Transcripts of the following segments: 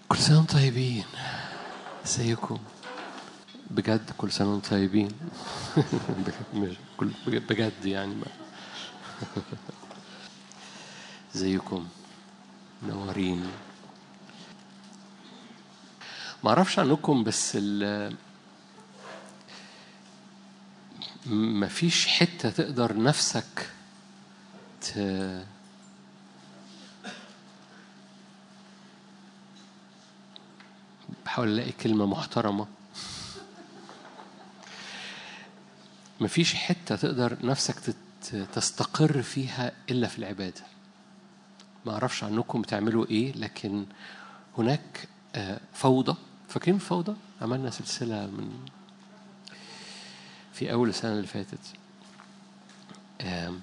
كل سنة وانتم طيبين ازيكم بجد كل سنة وانتم طيبين بجد مش كل بجد يعني ما ازيكم منورين ما اعرفش عنكم بس ال ما فيش حتة تقدر نفسك ت... بحاول الاقي كلمة محترمة مفيش حتة تقدر نفسك تت- تستقر فيها إلا في العبادة ما أعرفش عنكم بتعملوا إيه لكن هناك آه، فوضى فاكرين الفوضى؟ عملنا سلسلة من في أول السنة اللي فاتت آم،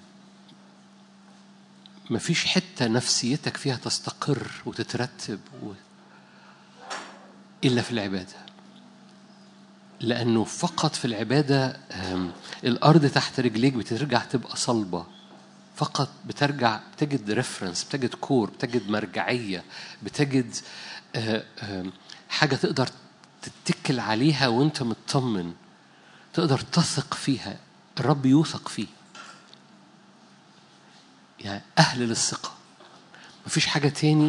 مفيش حتة نفسيتك فيها تستقر وتترتب و... إلا في العبادة لأنه فقط في العبادة آم، الأرض تحت رجليك بترجع تبقى صلبة فقط بترجع بتجد ريفرنس بتجد كور بتجد مرجعية بتجد آه، آم، حاجة تقدر تتكل عليها وانت مطمن تقدر تثق فيها الرب يوثق فيه يعني أهل للثقة مفيش حاجة تاني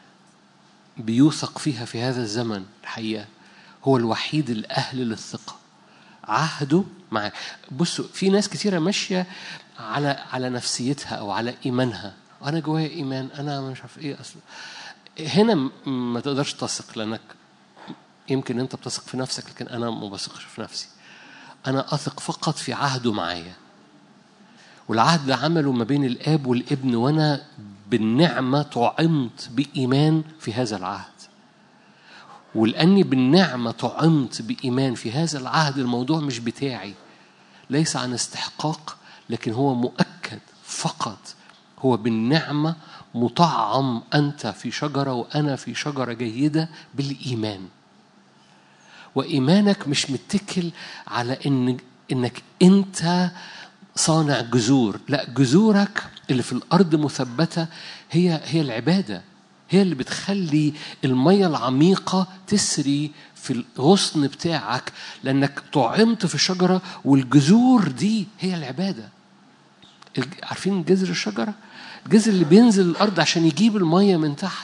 بيوثق فيها في هذا الزمن الحقيقة هو الوحيد الأهل للثقة عهده مع بصوا في ناس كتيرة ماشية على على نفسيتها أو على إيمانها أنا جوايا إيمان أنا مش عارف إيه أصلا هنا م- ما تقدرش تثق لأنك يمكن أنت بتثق في نفسك لكن أنا ما بثقش في نفسي أنا أثق فقط في عهده معايا والعهد ده عمله ما بين الآب والابن وأنا بالنعمة طعمت بإيمان في هذا العهد ولأني بالنعمة طعمت بإيمان في هذا العهد الموضوع مش بتاعي ليس عن استحقاق لكن هو مؤكد فقط هو بالنعمة مطعم أنت في شجرة وأنا في شجرة جيدة بالإيمان وإيمانك مش متكل على إن إنك أنت صانع جذور لا جذورك اللي في الأرض مثبتة هي هي العبادة هي اللي بتخلي المية العميقة تسري في الغصن بتاعك لأنك طعمت في الشجرة والجذور دي هي العبادة الج- عارفين جذر الشجرة؟ الجذر اللي بينزل الأرض عشان يجيب المية من تحت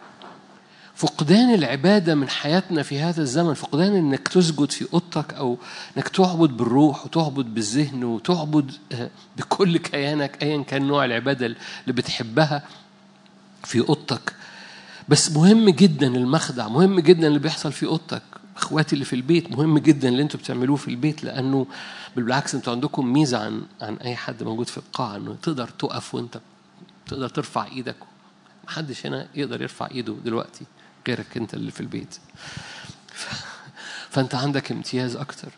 فقدان العبادة من حياتنا في هذا الزمن فقدان انك تسجد في اوضتك او انك تعبد بالروح وتعبد بالذهن وتعبد آه، بكل كيانك ايا كان نوع العبادة اللي بتحبها في اوضتك بس مهم جدا المخدع مهم جدا اللي بيحصل في اوضتك اخواتي اللي في البيت مهم جدا اللي انتوا بتعملوه في البيت لانه بالعكس انتوا عندكم ميزه عن عن اي حد موجود في القاعه انه تقدر تقف وانت تقدر ترفع ايدك محدش هنا يقدر يرفع ايده دلوقتي غيرك انت اللي في البيت ف- فانت عندك امتياز اكتر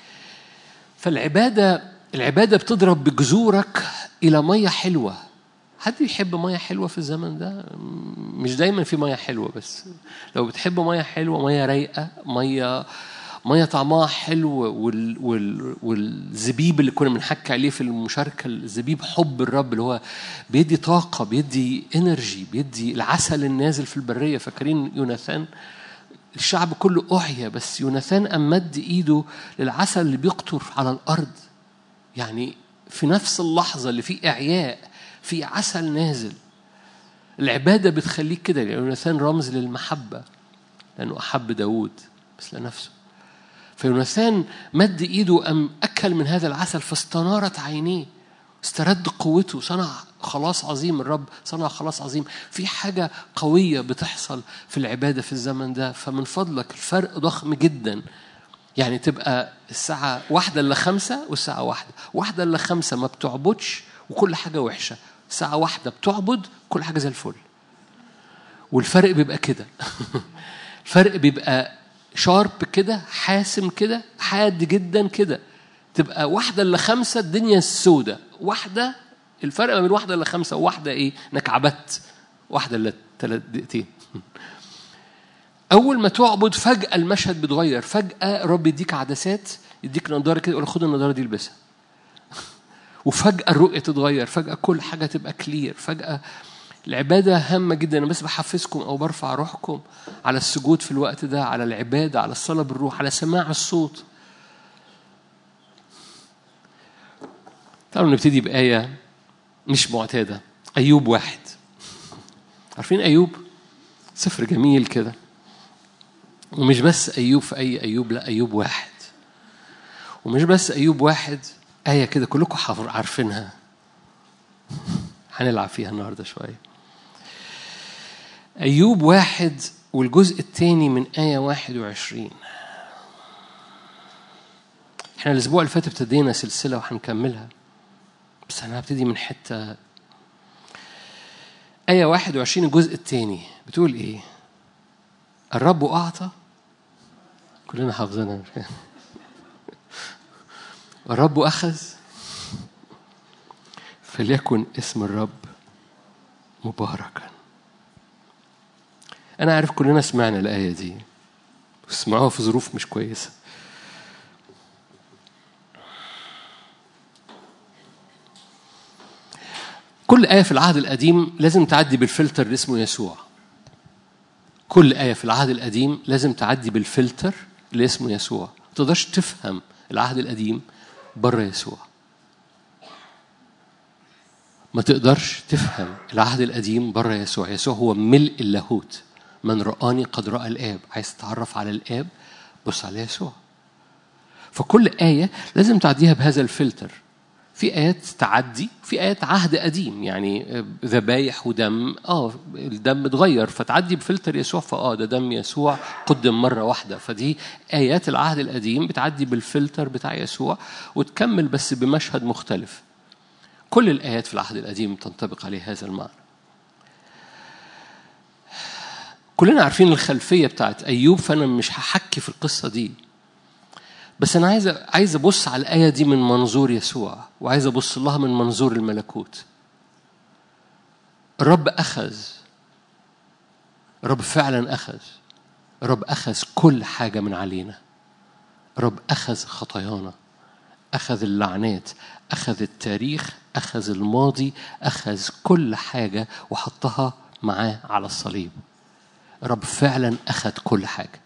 فالعباده العباده بتضرب بجذورك الى ميه حلوه حد يحب ميه حلوه في الزمن ده م- مش دايما في ميه حلوه بس لو بتحب ميه حلوه ميه رايقه ميه ميه طعمها حلو وال وال والزبيب اللي كنا بنحكي عليه في المشاركه الزبيب حب الرب اللي هو بيدي طاقه بيدي انرجي بيدي العسل النازل في البريه فاكرين يوناثان الشعب كله أعيا بس يوناثان قام مد إيده للعسل اللي بيقطر على الأرض يعني في نفس اللحظة اللي في إعياء في عسل نازل العبادة بتخليك كده يعني يوناثان رمز للمحبة لأنه أحب داود مثل نفسه فيوناثان مد إيده أم أكل من هذا العسل فاستنارت عينيه استرد قوته صنع خلاص عظيم الرب صنع خلاص عظيم في حاجة قوية بتحصل في العبادة في الزمن ده فمن فضلك الفرق ضخم جدا يعني تبقى الساعة واحدة إلا خمسة والساعة واحدة واحدة إلا خمسة ما بتعبدش وكل حاجة وحشة ساعة واحدة بتعبد كل حاجة زي الفل والفرق بيبقى كده الفرق بيبقى شارب كده حاسم كده حاد جدا كده تبقى واحدة إلا خمسة الدنيا السودة واحدة الفرق ما بين واحدة إلا خمسة وواحدة إيه إنك عبدت واحدة إلا ثلاث دقيقتين أول ما تعبد فجأة المشهد بيتغير فجأة رب يديك عدسات يديك نضارة كده يقول خد النضارة دي البسها وفجأة الرؤية تتغير فجأة كل حاجة تبقى كلير فجأة العبادة هامة جدا أنا بس بحفزكم أو برفع روحكم على السجود في الوقت ده على العبادة على الصلاة بالروح على سماع الصوت تعالوا نبتدي بآية مش معتادة أيوب واحد عارفين أيوب سفر جميل كده ومش بس أيوب في أي أيوب لا أيوب واحد ومش بس أيوب واحد آية كده كلكم عارفينها هنلعب فيها النهارده شوية أيوب واحد والجزء الثاني من آية واحد وعشرين احنا الأسبوع اللي فات ابتدينا سلسلة وهنكملها بس أنا هبتدي من حتة آية 21 الجزء الثاني بتقول إيه؟ الرب أعطى كلنا حافظينها الرب أخذ فليكن اسم الرب مباركا أنا عارف كلنا سمعنا الآية دي وسمعوها في ظروف مش كويسة كل آية في العهد القديم لازم تعدي بالفلتر اللي اسمه يسوع كل آية في العهد القديم لازم تعدي بالفلتر اللي اسمه يسوع ما تقدرش تفهم العهد القديم بره يسوع ما تقدرش تفهم العهد القديم بره يسوع يسوع هو ملء اللاهوت من رآني قد رأى الآب عايز تتعرف على الآب بص على يسوع فكل آية لازم تعديها بهذا الفلتر في آيات تعدي في آيات عهد قديم يعني ذبايح ودم اه الدم اتغير فتعدي بفلتر يسوع فاه ده دم يسوع قدم مرة واحدة فدي آيات العهد القديم بتعدي بالفلتر بتاع يسوع وتكمل بس بمشهد مختلف كل الآيات في العهد القديم تنطبق عليه هذا المعنى كلنا عارفين الخلفية بتاعت أيوب فأنا مش هحكي في القصة دي بس أنا عايز عايز أبص على الآية دي من منظور يسوع وعايز أبص لها من منظور الملكوت الرب أخذ الرب فعلا أخذ الرب أخذ كل حاجة من علينا الرب أخذ خطايانا أخذ اللعنات أخذ التاريخ أخذ الماضي أخذ كل حاجة وحطها معاه على الصليب الرب فعلا أخذ كل حاجة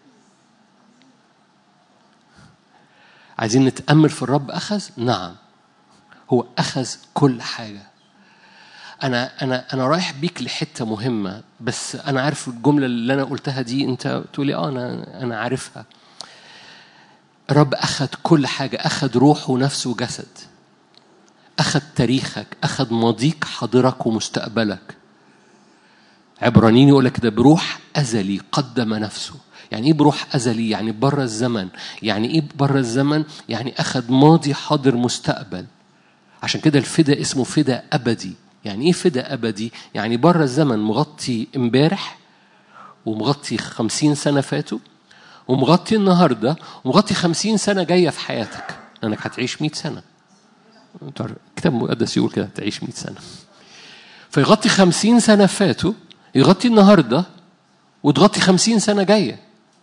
عايزين نتأمل في الرب أخذ؟ نعم هو أخذ كل حاجة أنا أنا أنا رايح بيك لحتة مهمة بس أنا عارف الجملة اللي أنا قلتها دي أنت تقولي أه أنا أنا عارفها الرب أخذ كل حاجة أخذ روح ونفس وجسد أخذ تاريخك أخذ ماضيك حاضرك ومستقبلك عبرانيين يقول لك ده بروح أزلي قدم نفسه يعني ايه بروح ازلي يعني بره الزمن يعني ايه بره الزمن يعني اخذ ماضي حاضر مستقبل عشان كده الفدا اسمه فدا ابدي يعني ايه فدا ابدي يعني بره الزمن مغطي امبارح ومغطي خمسين سنه فاتوا ومغطي النهارده ومغطي خمسين سنه جايه في حياتك لانك هتعيش 100 سنه الكتاب المقدس يقول كده هتعيش 100 سنه فيغطي خمسين سنه فاتوا يغطي النهارده وتغطي خمسين سنه جايه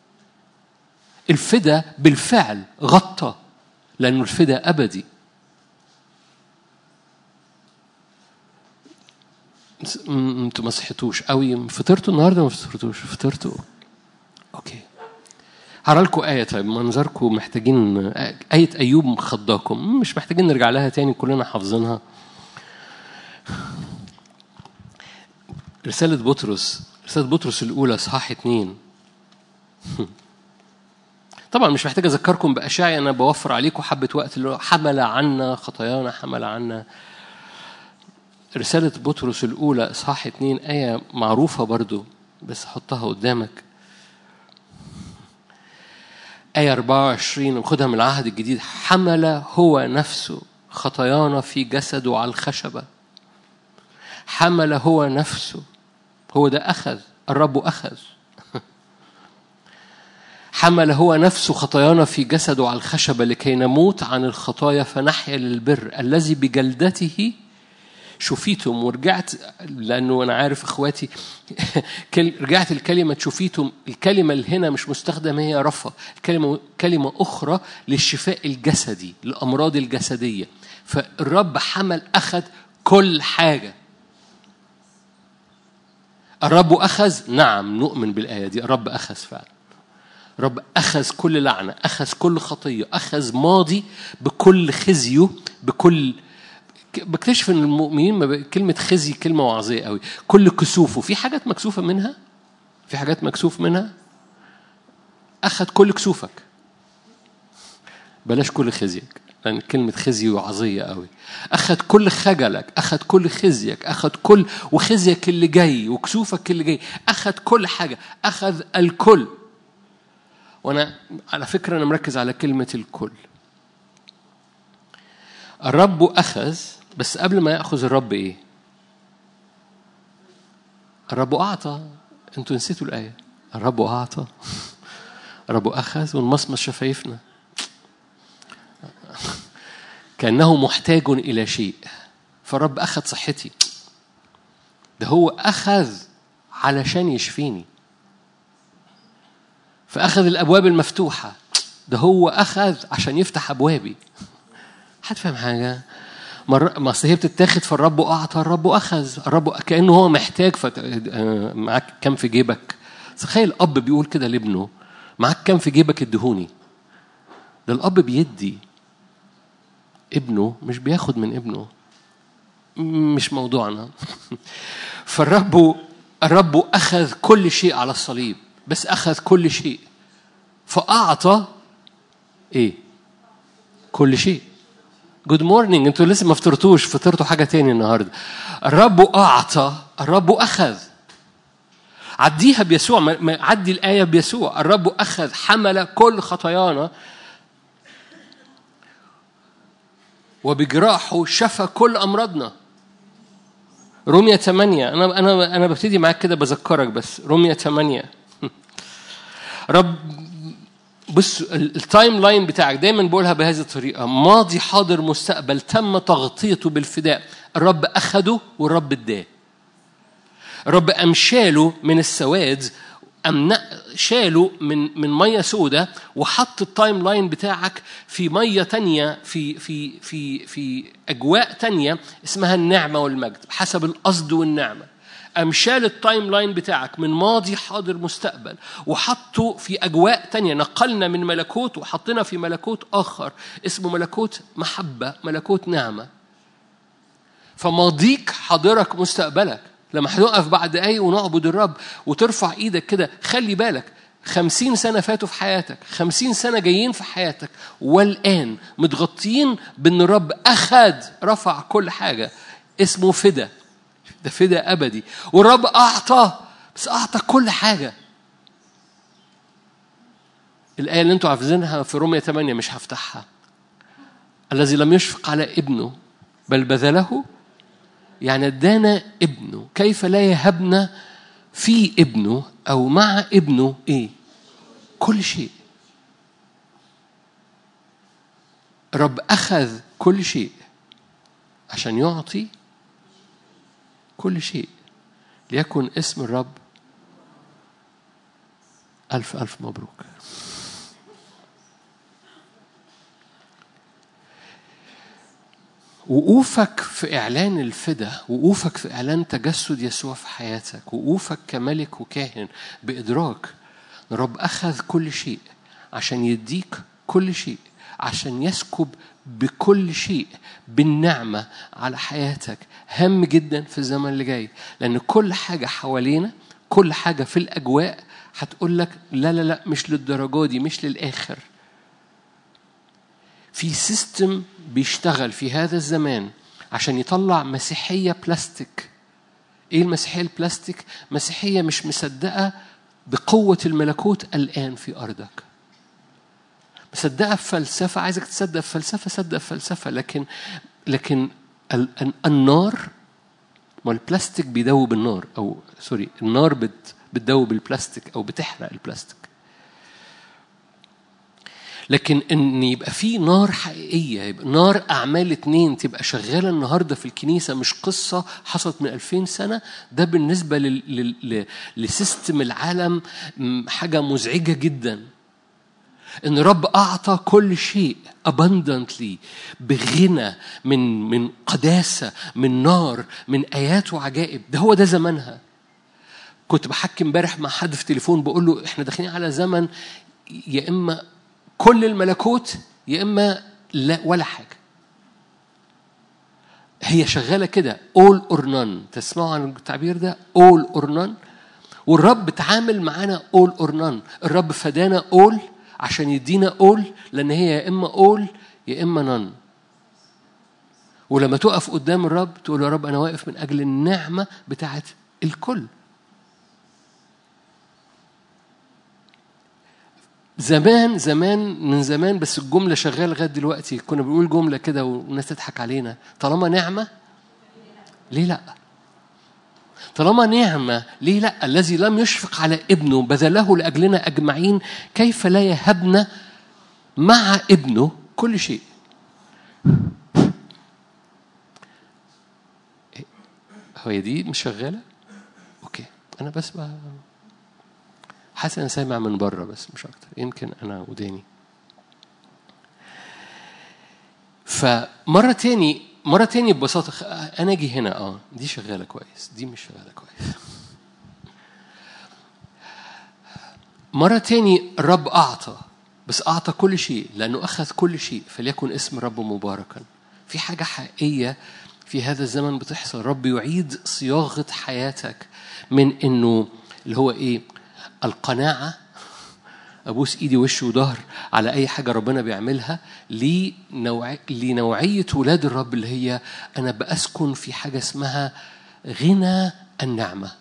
الفدا بالفعل غطى لأنه الفدا أبدي انتوا ما صحتوش قوي فطرتوا النهارده ما فطرتوش فطرتوا اوكي هقرا لكم آية طيب منظركم محتاجين آية أيوب مخضاكم مش محتاجين نرجع لها تاني كلنا حافظينها رسالة بطرس رسالة بطرس الأولى إصحاح اتنين طبعا مش محتاج اذكركم باشعيا انا بوفر عليكم حبه وقت اللي هو حمل عنا خطايانا حمل عنا رسالة بطرس الأولى إصحاح اتنين آية معروفة برضو بس حطها قدامك آية 24 وخدها من العهد الجديد حمل هو نفسه خطايانا في جسده على الخشبة حمل هو نفسه هو ده أخذ الرب أخذ حمل هو نفسه خطايانا في جسده على الخشبة لكي نموت عن الخطايا فنحيا للبر الذي بجلدته شفيتم ورجعت لأنه أنا عارف إخواتي رجعت الكلمة شفيتم الكلمة اللي هنا مش مستخدمة هي رفا الكلمة كلمة أخرى للشفاء الجسدي للأمراض الجسدية فالرب حمل أخذ كل حاجة الرب أخذ نعم نؤمن بالآية دي الرب أخذ فعلا رب أخذ كل لعنة أخذ كل خطية أخذ ماضي بكل خزيه بكل بكتشف ان المؤمنين ما ب- كلمه خزي كلمه وعظيه قوي كل كسوفه في حاجات مكسوفه منها في حاجات مكسوف منها اخذ كل كسوفك بلاش كل خزيك لان كلمه خزي وعظيه قوي اخذ كل خجلك اخذ كل خزيك اخذ كل وخزيك اللي جاي وكسوفك اللي جاي اخذ كل حاجه اخذ الكل وانا على فكره انا مركز على كلمه الكل الرب اخذ بس قبل ما ياخذ الرب ايه الرب اعطى انتوا نسيتوا الايه الرب اعطى الرب اخذ ونمصمص شفايفنا كانه محتاج الى شيء فالرب اخذ صحتي ده هو اخذ علشان يشفيني فاخذ الابواب المفتوحه ده هو اخذ عشان يفتح ابوابي حد فاهم حاجه مر... ما أصل هي بتتاخد فالرب اعطى الرب اخذ الرب كانه هو محتاج فت... آه، معاك كام في جيبك تخيل اب بيقول كده لابنه معاك كام في جيبك ادهوني ده الاب بيدي ابنه مش بياخد من ابنه مش موضوعنا فالرب الرب اخذ كل شيء على الصليب بس اخذ كل شيء فاعطى ايه كل شيء جود مورنينج انتوا لسه ما فطرتوش فطرتوا حاجه تاني النهارده الرب اعطى الرب اخذ عديها بيسوع ما- ما- عدي الايه بيسوع الرب اخذ حمل كل خطايانا وبجراحه شفى كل امراضنا رومية 8 انا انا انا ببتدي معاك كده بذكرك بس رومية 8 رب بص ال- التايم لاين بتاعك دايما بقولها بهذه الطريقه ماضي حاضر مستقبل تم تغطيته بالفداء الرب اخده والرب اداه الرب قام شاله من السواد قام نق- شاله من من ميه سودة وحط التايم لاين بتاعك في ميه تانية في في في في اجواء تانية اسمها النعمه والمجد حسب القصد والنعمه قام شال التايم لاين بتاعك من ماضي حاضر مستقبل وحطه في اجواء تانية نقلنا من ملكوت وحطنا في ملكوت اخر اسمه ملكوت محبه ملكوت نعمه فماضيك حاضرك مستقبلك لما هنقف بعد دقايق ونعبد الرب وترفع ايدك كده خلي بالك خمسين سنة فاتوا في حياتك خمسين سنة جايين في حياتك والآن متغطيين بأن الرب أخذ رفع كل حاجة اسمه فدا ده فدا أبدي والرب أعطى بس أعطى كل حاجة الآية اللي أنتوا حافظينها في رومية 8 مش هفتحها الذي لم يشفق على ابنه بل بذله يعني ادانا ابنه كيف لا يهبنا في ابنه او مع ابنه ايه كل شيء رب اخذ كل شيء عشان يعطي كل شيء ليكن اسم الرب الف الف مبروك وقوفك في إعلان الفدا وقوفك في إعلان تجسد يسوع في حياتك وقوفك كملك وكاهن بإدراك إن الرب أخذ كل شيء عشان يديك كل شيء عشان يسكب بكل شيء بالنعمة على حياتك هم جدا في الزمن اللي جاي لأن كل حاجة حوالينا كل حاجة في الأجواء هتقول لك لا لا لا مش للدرجة دي مش للآخر في سيستم بيشتغل في هذا الزمان عشان يطلع مسيحية بلاستيك ايه المسيحية البلاستيك؟ مسيحية مش مصدقة بقوة الملكوت الآن في أرضك مصدقة في فلسفة عايزك تصدق في فلسفة صدق في فلسفة لكن لكن ال- ال- النار ما البلاستيك بيدوب النار أو سوري النار بت بتدوب البلاستيك أو بتحرق البلاستيك لكن ان يبقى في نار حقيقيه يبقى نار اعمال اتنين تبقى شغاله النهارده في الكنيسه مش قصه حصلت من 2000 سنه ده بالنسبه لل... لل... ل- لسيستم العالم م- حاجه مزعجه جدا ان الرب اعطى كل شيء abundantly بغنى من من قداسه من نار من ايات وعجائب ده هو ده زمانها كنت بحكي امبارح مع حد في تليفون بقول له احنا داخلين على زمن يا اما كل الملكوت يا اما لا ولا حاجه هي شغاله كده all or none تسمعوا عن التعبير ده all or none والرب تعامل معانا all or none الرب فدانا all عشان يدينا all لان هي يا اما all يا اما none ولما تقف قدام الرب تقول يا رب انا واقف من اجل النعمه بتاعت الكل زمان زمان من زمان بس الجمله شغاله لغايه دلوقتي كنا بنقول جمله كده والناس تضحك علينا طالما نعمه ليه لا طالما نعمه ليه لا الذي لم يشفق على ابنه بذله لاجلنا اجمعين كيف لا يهبنا مع ابنه كل شيء هي دي مش شغاله اوكي انا بس بقى حاسس انا سامع من بره بس مش اكتر يمكن انا وداني فمره تاني مره تاني ببساطه خ- انا اجي هنا اه دي شغاله كويس دي مش شغاله كويس مرة تاني الرب أعطى بس أعطى كل شيء لأنه أخذ كل شيء فليكن اسم الرب مباركا في حاجة حقيقية في هذا الزمن بتحصل رب يعيد صياغة حياتك من إنه اللي هو إيه القناعة ابوس ايدي وش وظهر على اي حاجه ربنا بيعملها لنوع... لنوعيه ولاد الرب اللي هي انا باسكن في حاجه اسمها غنى النعمه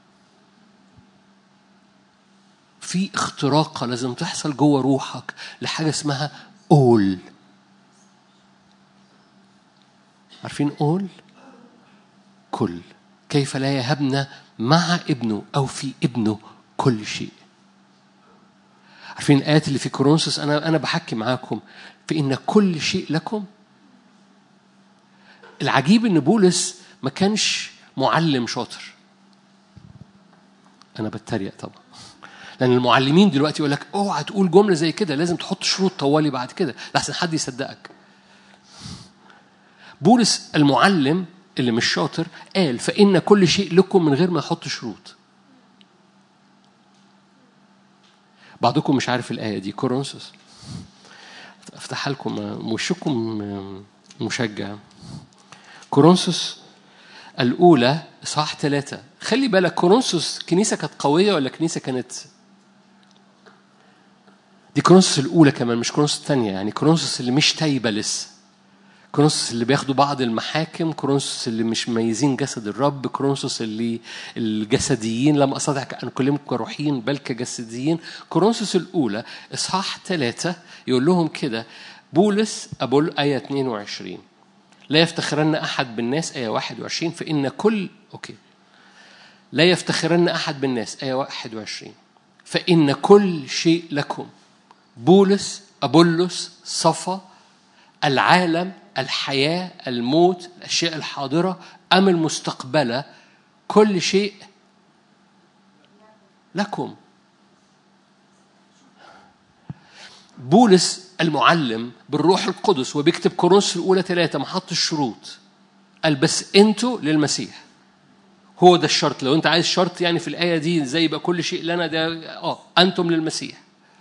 في اختراقه لازم تحصل جوه روحك لحاجه اسمها اول عارفين اول كل كيف لا يهبنا مع ابنه او في ابنه كل شيء عارفين الآيات اللي في كورنثوس أنا أنا بحكي معاكم في إن كل شيء لكم العجيب إن بولس ما كانش معلم شاطر أنا بتريق طبعا لأن المعلمين دلوقتي يقول لك اوعى تقول جملة زي كده لازم تحط شروط طوالي بعد كده لحسن حد يصدقك بولس المعلم اللي مش شاطر قال فإن كل شيء لكم من غير ما يحط شروط بعضكم مش عارف الآية دي كورنثوس افتحها لكم وشكم مشجع كورنثوس الأولى إصحاح ثلاثة خلي بالك كورنثوس كنيسة كانت قوية ولا كنيسة كانت دي كورنثوس الأولى كمان مش كورنثوس الثانية يعني كورنثوس اللي مش تايبة لسه كورنثوس اللي بياخدوا بعض المحاكم كورنثوس اللي مش مميزين جسد الرب كورنثوس اللي الجسديين لم استطع ان اكلمكم كروحيين بل كجسديين كورنثوس الاولى اصحاح ثلاثة يقول لهم كده بولس أبول آية 22 لا يفتخرن أحد بالناس آية 21 فإن كل أوكي لا يفتخرن أحد بالناس آية 21 فإن كل شيء لكم بولس أبولس صفا العالم الحياة الموت الأشياء الحاضرة أم المستقبلة كل شيء لكم بولس المعلم بالروح القدس وبيكتب كورنثوس الأولى ثلاثة ما حطش شروط قال بس أنتوا للمسيح هو ده الشرط لو أنت عايز شرط يعني في الآية دي زي يبقى كل شيء لنا ده آه أنتم للمسيح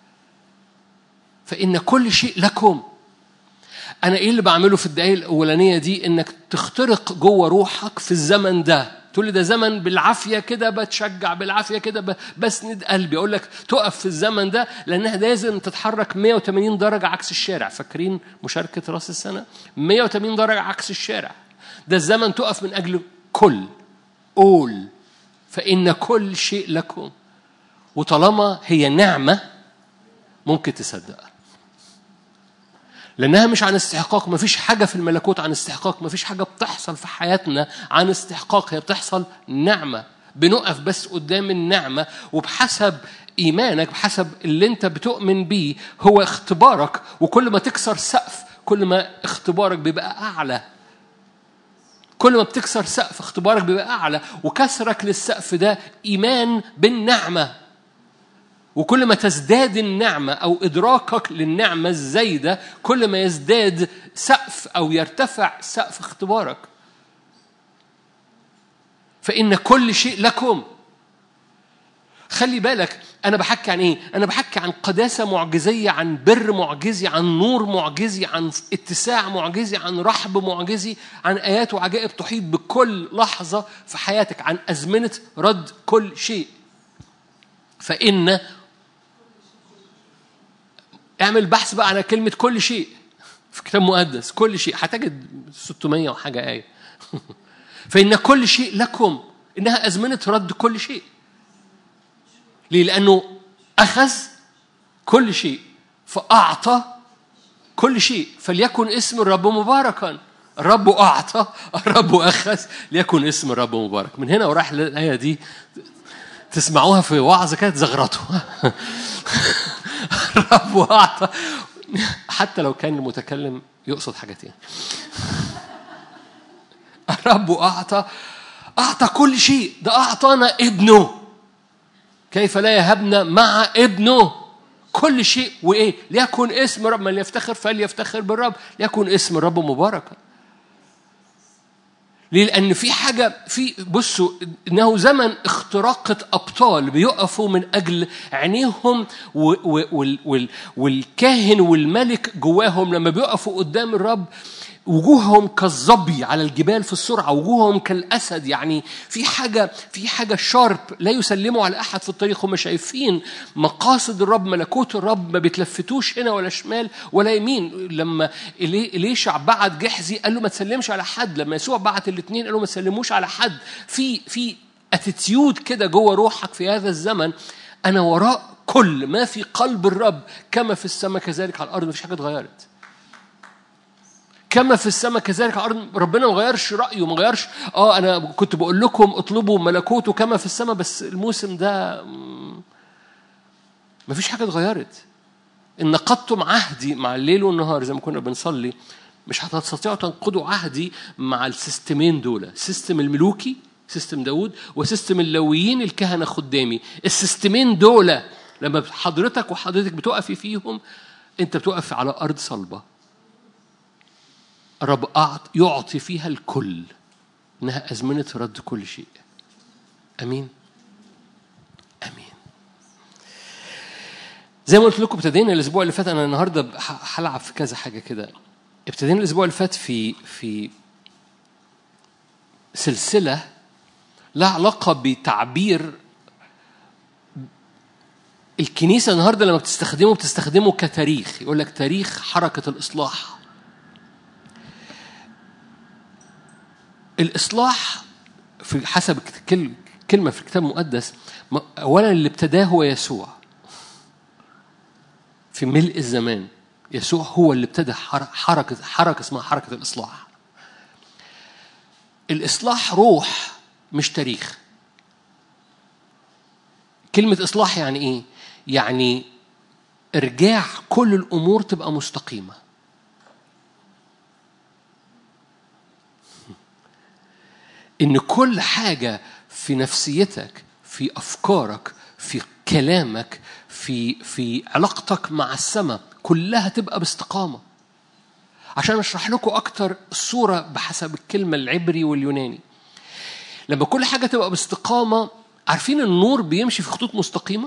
فإن كل شيء لكم انا ايه اللي بعمله في الدقايق الاولانيه دي انك تخترق جوه روحك في الزمن ده تقول لي ده زمن بالعافيه كده بتشجع بالعافيه كده بسند قلبي اقول لك تقف في الزمن ده لانها لازم تتحرك 180 درجه عكس الشارع فاكرين مشاركه راس السنه 180 درجه عكس الشارع ده الزمن تقف من اجل كل قول فان كل شيء لكم وطالما هي نعمه ممكن تصدقها لأنها مش عن استحقاق ما فيش حاجة في الملكوت عن استحقاق ما فيش حاجة بتحصل في حياتنا عن استحقاق هي بتحصل نعمة بنقف بس قدام النعمة وبحسب إيمانك بحسب اللي أنت بتؤمن بيه هو اختبارك وكل ما تكسر سقف كل ما اختبارك بيبقى أعلى كل ما بتكسر سقف اختبارك بيبقى أعلى وكسرك للسقف ده إيمان بالنعمة وكل ما تزداد النعمة أو إدراكك للنعمة الزايدة كل ما يزداد سقف أو يرتفع سقف اختبارك فإن كل شيء لكم خلي بالك انا بحكي عن ايه انا بحكي عن قداسه معجزيه عن بر معجزي عن نور معجزي عن اتساع معجزي عن رحب معجزي عن ايات وعجائب تحيط بكل لحظه في حياتك عن ازمنه رد كل شيء فان اعمل بحث بقى على كلمه كل شيء في كتاب مقدس كل شيء هتجد 600 وحاجه ايه فان كل شيء لكم انها ازمنه رد كل شيء ليه؟ لأنه أخذ كل شيء فأعطى كل شيء فليكن اسم الرب مباركا الرب أعطى الرب أخذ ليكن اسم الرب مبارك من هنا وراح الآية دي تسمعوها في وعظة كده تزغرطوا الرب أعطى حتى لو كان المتكلم يقصد حاجة تاني الرب أعطى أعطى كل شيء ده أعطانا ابنه كيف لا يهبنا مع ابنه كل شيء وايه ليكن اسم رب من يفتخر فليفتخر بالرب ليكن اسم الرب مباركا ليه؟ لأن في حاجة في بصوا إنه زمن اختراقة أبطال بيقفوا من أجل عينيهم والكاهن والملك جواهم لما بيقفوا قدام الرب وجوههم كالظبي على الجبال في السرعة وجوههم كالأسد يعني في حاجة في حاجة شارب لا يسلموا على أحد في الطريق هم شايفين مقاصد الرب ملكوت الرب ما بيتلفتوش هنا ولا شمال ولا يمين لما إليشع بعت جحزي قال له ما تسلمش على حد لما يسوع بعت الاثنين قال له ما تسلموش على حد في في اتيتيود كده جوه روحك في هذا الزمن أنا وراء كل ما في قلب الرب كما في السماء كذلك على الأرض مفيش حاجة اتغيرت كما في السماء كذلك على الارض ربنا ما غيرش رايه ما غيرش اه انا كنت بقول لكم اطلبوا ملكوته كما في السماء بس الموسم ده ما فيش حاجه اتغيرت ان نقضتم عهدي مع الليل والنهار زي ما كنا بنصلي مش هتستطيعوا تنقضوا عهدي مع السيستمين دول سيستم الملوكي سيستم داود وسيستم اللويين الكهنه خدامي السيستمين دول لما حضرتك وحضرتك بتقفي فيهم انت بتقف على ارض صلبه الرب يعطي فيها الكل إنها أزمنة رد كل شيء أمين أمين زي ما قلت لكم ابتدينا الأسبوع اللي فات أنا النهاردة هلعب في كذا حاجة كده ابتدينا الأسبوع اللي فات في في سلسلة لها علاقة بتعبير الكنيسة النهاردة لما بتستخدمه بتستخدمه كتاريخ يقول لك تاريخ حركة الإصلاح الإصلاح في حسب كلمة في الكتاب المقدس أولا اللي ابتداه هو يسوع في ملء الزمان يسوع هو اللي ابتدى حركة حركة اسمها حركة الإصلاح الإصلاح روح مش تاريخ كلمة إصلاح يعني إيه؟ يعني إرجاع كل الأمور تبقى مستقيمة ان كل حاجه في نفسيتك في افكارك في كلامك في في علاقتك مع السماء كلها تبقى باستقامه عشان اشرح لكم اكتر الصوره بحسب الكلمه العبري واليوناني لما كل حاجه تبقى باستقامه عارفين النور بيمشي في خطوط مستقيمه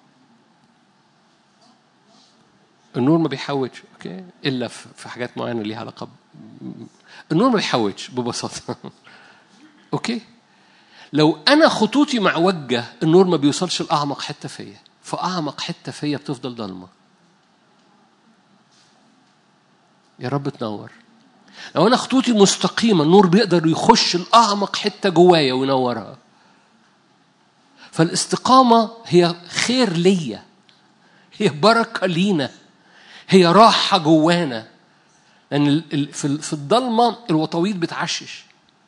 النور ما بيحوجش اوكي الا في حاجات معينه ليها علاقه النور ما بيحوجش ببساطه اوكي لو انا خطوطي معوجه النور ما بيوصلش لاعمق حته فيا فاعمق حته فيا بتفضل ضلمه يا رب تنور لو انا خطوطي مستقيمه النور بيقدر يخش لاعمق حته جوايا وينورها فالاستقامه هي خير ليا هي بركه لينا هي راحه جوانا لان في الضلمه الوطويط بتعشش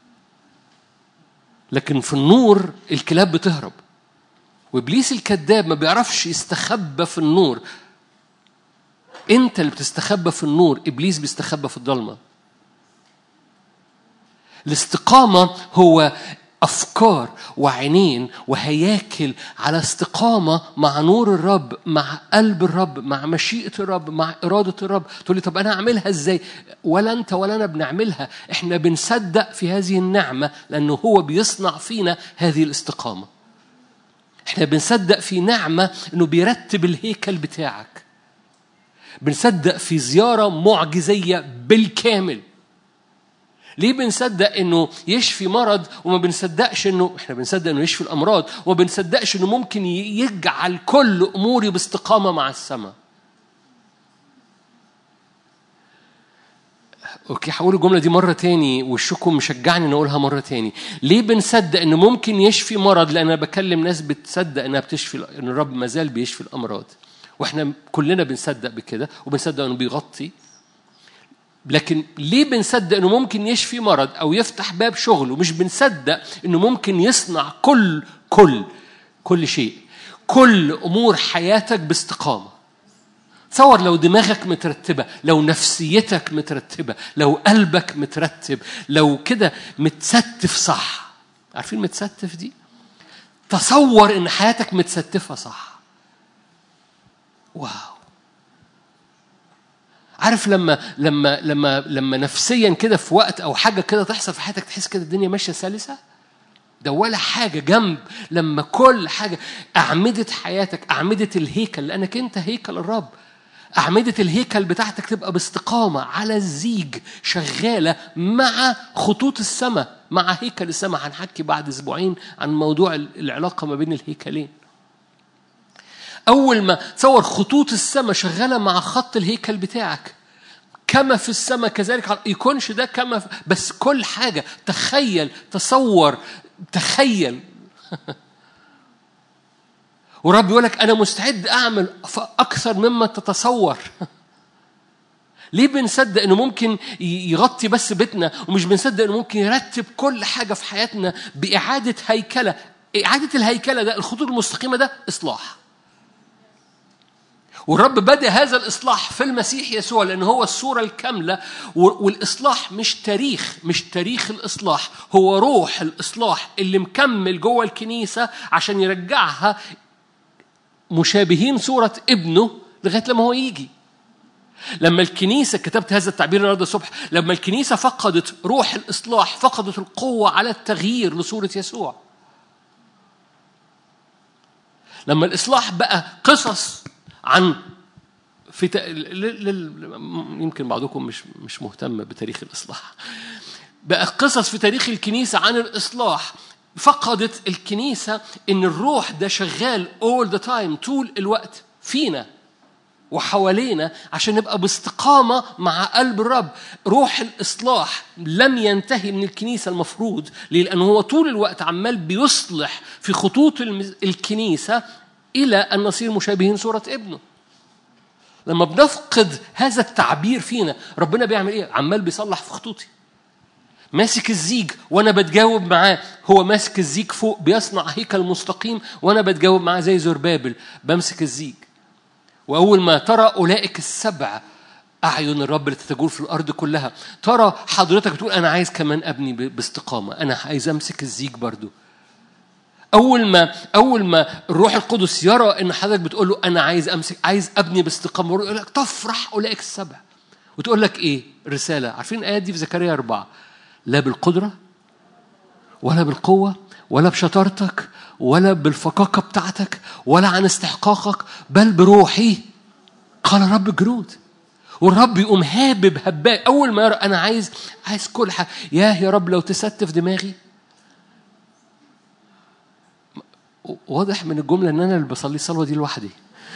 لكن في النور الكلاب بتهرب وابليس الكذاب ما بيعرفش يستخبى في النور انت اللي بتستخبى في النور ابليس بيستخبى في الضلمه الاستقامه هو افكار وعينين وهياكل على استقامه مع نور الرب مع قلب الرب مع مشيئه الرب مع اراده الرب تقول لي طب انا اعملها ازاي ولا انت ولا انا بنعملها احنا بنصدق في هذه النعمه لانه هو بيصنع فينا هذه الاستقامه احنا بنصدق في نعمة انه بيرتب الهيكل بتاعك بنصدق في زيارة معجزية بالكامل ليه بنصدق انه يشفي مرض وما بنصدقش انه احنا بنصدق انه يشفي الامراض وما بنصدقش انه ممكن يجعل كل اموري باستقامه مع السماء اوكي هقول الجمله دي مره تاني وشكم مشجعني ان اقولها مره تاني ليه بنصدق انه ممكن يشفي مرض لان انا بكلم ناس بتصدق انها بتشفي ان الرب ما زال بيشفي الامراض واحنا كلنا بنصدق بكده وبنصدق انه بيغطي لكن ليه بنصدق انه ممكن يشفي مرض او يفتح باب شغل ومش بنصدق انه ممكن يصنع كل كل كل شيء كل امور حياتك باستقامه تصور لو دماغك مترتبة لو نفسيتك مترتبة لو قلبك مترتب لو كده متستف صح عارفين متستف دي تصور ان حياتك متستفة صح واو عارف لما لما لما لما نفسيا كده في وقت او حاجه كده تحصل في حياتك تحس كده الدنيا ماشيه سلسه ده ولا حاجه جنب لما كل حاجه اعمده حياتك اعمده الهيكل لانك انت هيكل الرب أعمدة الهيكل بتاعتك تبقى باستقامة على الزيج شغالة مع خطوط السماء مع هيكل السماء هنحكي بعد أسبوعين عن موضوع العلاقة ما بين الهيكلين أول ما تصور خطوط السماء شغالة مع خط الهيكل بتاعك كما في السماء كذلك يكونش ده كما في بس كل حاجة تخيل تصور تخيل ورب يقول لك أنا مستعد أعمل أكثر مما تتصور ليه بنصدق انه ممكن يغطي بس بيتنا ومش بنصدق انه ممكن يرتب كل حاجه في حياتنا باعاده هيكله اعاده الهيكله ده الخطوط المستقيمه ده اصلاح والرب بدأ هذا الإصلاح في المسيح يسوع لأن هو الصورة الكاملة والإصلاح مش تاريخ مش تاريخ الإصلاح هو روح الإصلاح اللي مكمل جوه الكنيسة عشان يرجعها مشابهين صورة ابنه لغاية لما هو يجي لما الكنيسة كتبت هذا التعبير النهارده الصبح لما الكنيسة فقدت روح الإصلاح فقدت القوة على التغيير لصورة يسوع لما الإصلاح بقى قصص عن في ت... ل... ل... يمكن بعضكم مش مش مهتم بتاريخ الإصلاح بقى قصص في تاريخ الكنيسة عن الإصلاح فقدت الكنيسة إن الروح ده شغال all the time طول الوقت فينا وحوالينا عشان نبقى باستقامة مع قلب الرب روح الإصلاح لم ينتهي من الكنيسة المفروض لأنه هو طول الوقت عمال بيصلح في خطوط الكنيسة إلى أن نصير مشابهين صورة ابنه لما بنفقد هذا التعبير فينا ربنا بيعمل ايه عمال بيصلح في خطوطي ماسك الزيج وانا بتجاوب معاه هو ماسك الزيج فوق بيصنع هيكل مستقيم وانا بتجاوب معاه زي زربابل بمسك الزيج واول ما ترى اولئك السبع اعين الرب اللي تتجول في الارض كلها ترى حضرتك بتقول انا عايز كمان ابني باستقامه انا عايز امسك الزيج برضو اول ما اول ما الروح القدس يرى ان حضرتك بتقول له انا عايز امسك عايز ابني باستقامه يقول لك تفرح اولئك السبع وتقول لك ايه رساله عارفين الايات دي في زكريا أربعة لا بالقدرة ولا بالقوة ولا بشطارتك ولا بالفقاقة بتاعتك ولا عن استحقاقك بل بروحي قال رب جنود والرب يقوم هابب هباء أول ما يرى أنا عايز عايز كل حاجة ياه يا رب لو تستف دماغي واضح من الجملة إن أنا اللي بصلي الصلوة دي لوحدي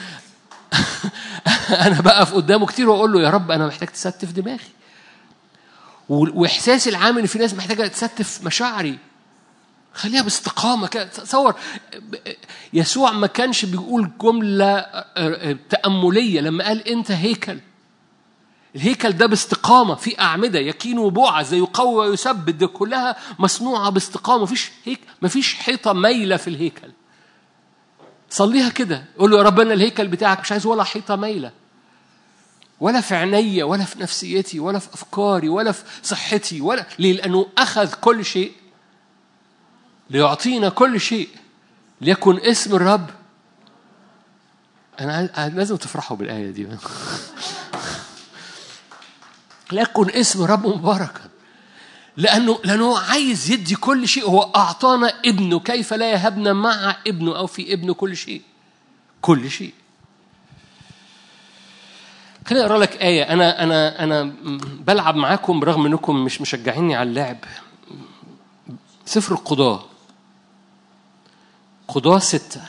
أنا بقف قدامه كتير وأقول له يا رب أنا محتاج تستف دماغي واحساسي العام ان في ناس محتاجه تستف مشاعري خليها باستقامه كده تصور يسوع ما كانش بيقول جمله تامليه لما قال انت هيكل الهيكل ده باستقامه في اعمده يكين وبعث يقوي ويثبت دي كلها مصنوعه باستقامه مفيش هيك مفيش حيطه مايله في الهيكل صليها كده قول له يا رب انا الهيكل بتاعك مش عايز ولا حيطه مايله ولا في عينيا ولا في نفسيتي ولا في افكاري ولا في صحتي ولا ليه؟ لانه اخذ كل شيء ليعطينا كل شيء ليكن اسم الرب انا لازم تفرحوا بالايه دي ليكن اسم رب مباركا لأنه لأنه عايز يدي كل شيء هو أعطانا ابنه كيف لا يهبنا مع ابنه أو في ابنه كل شيء كل شيء خليني اقرا لك ايه انا انا انا بلعب معاكم برغم انكم مش مشجعيني على اللعب سفر القضاه قضاه ستة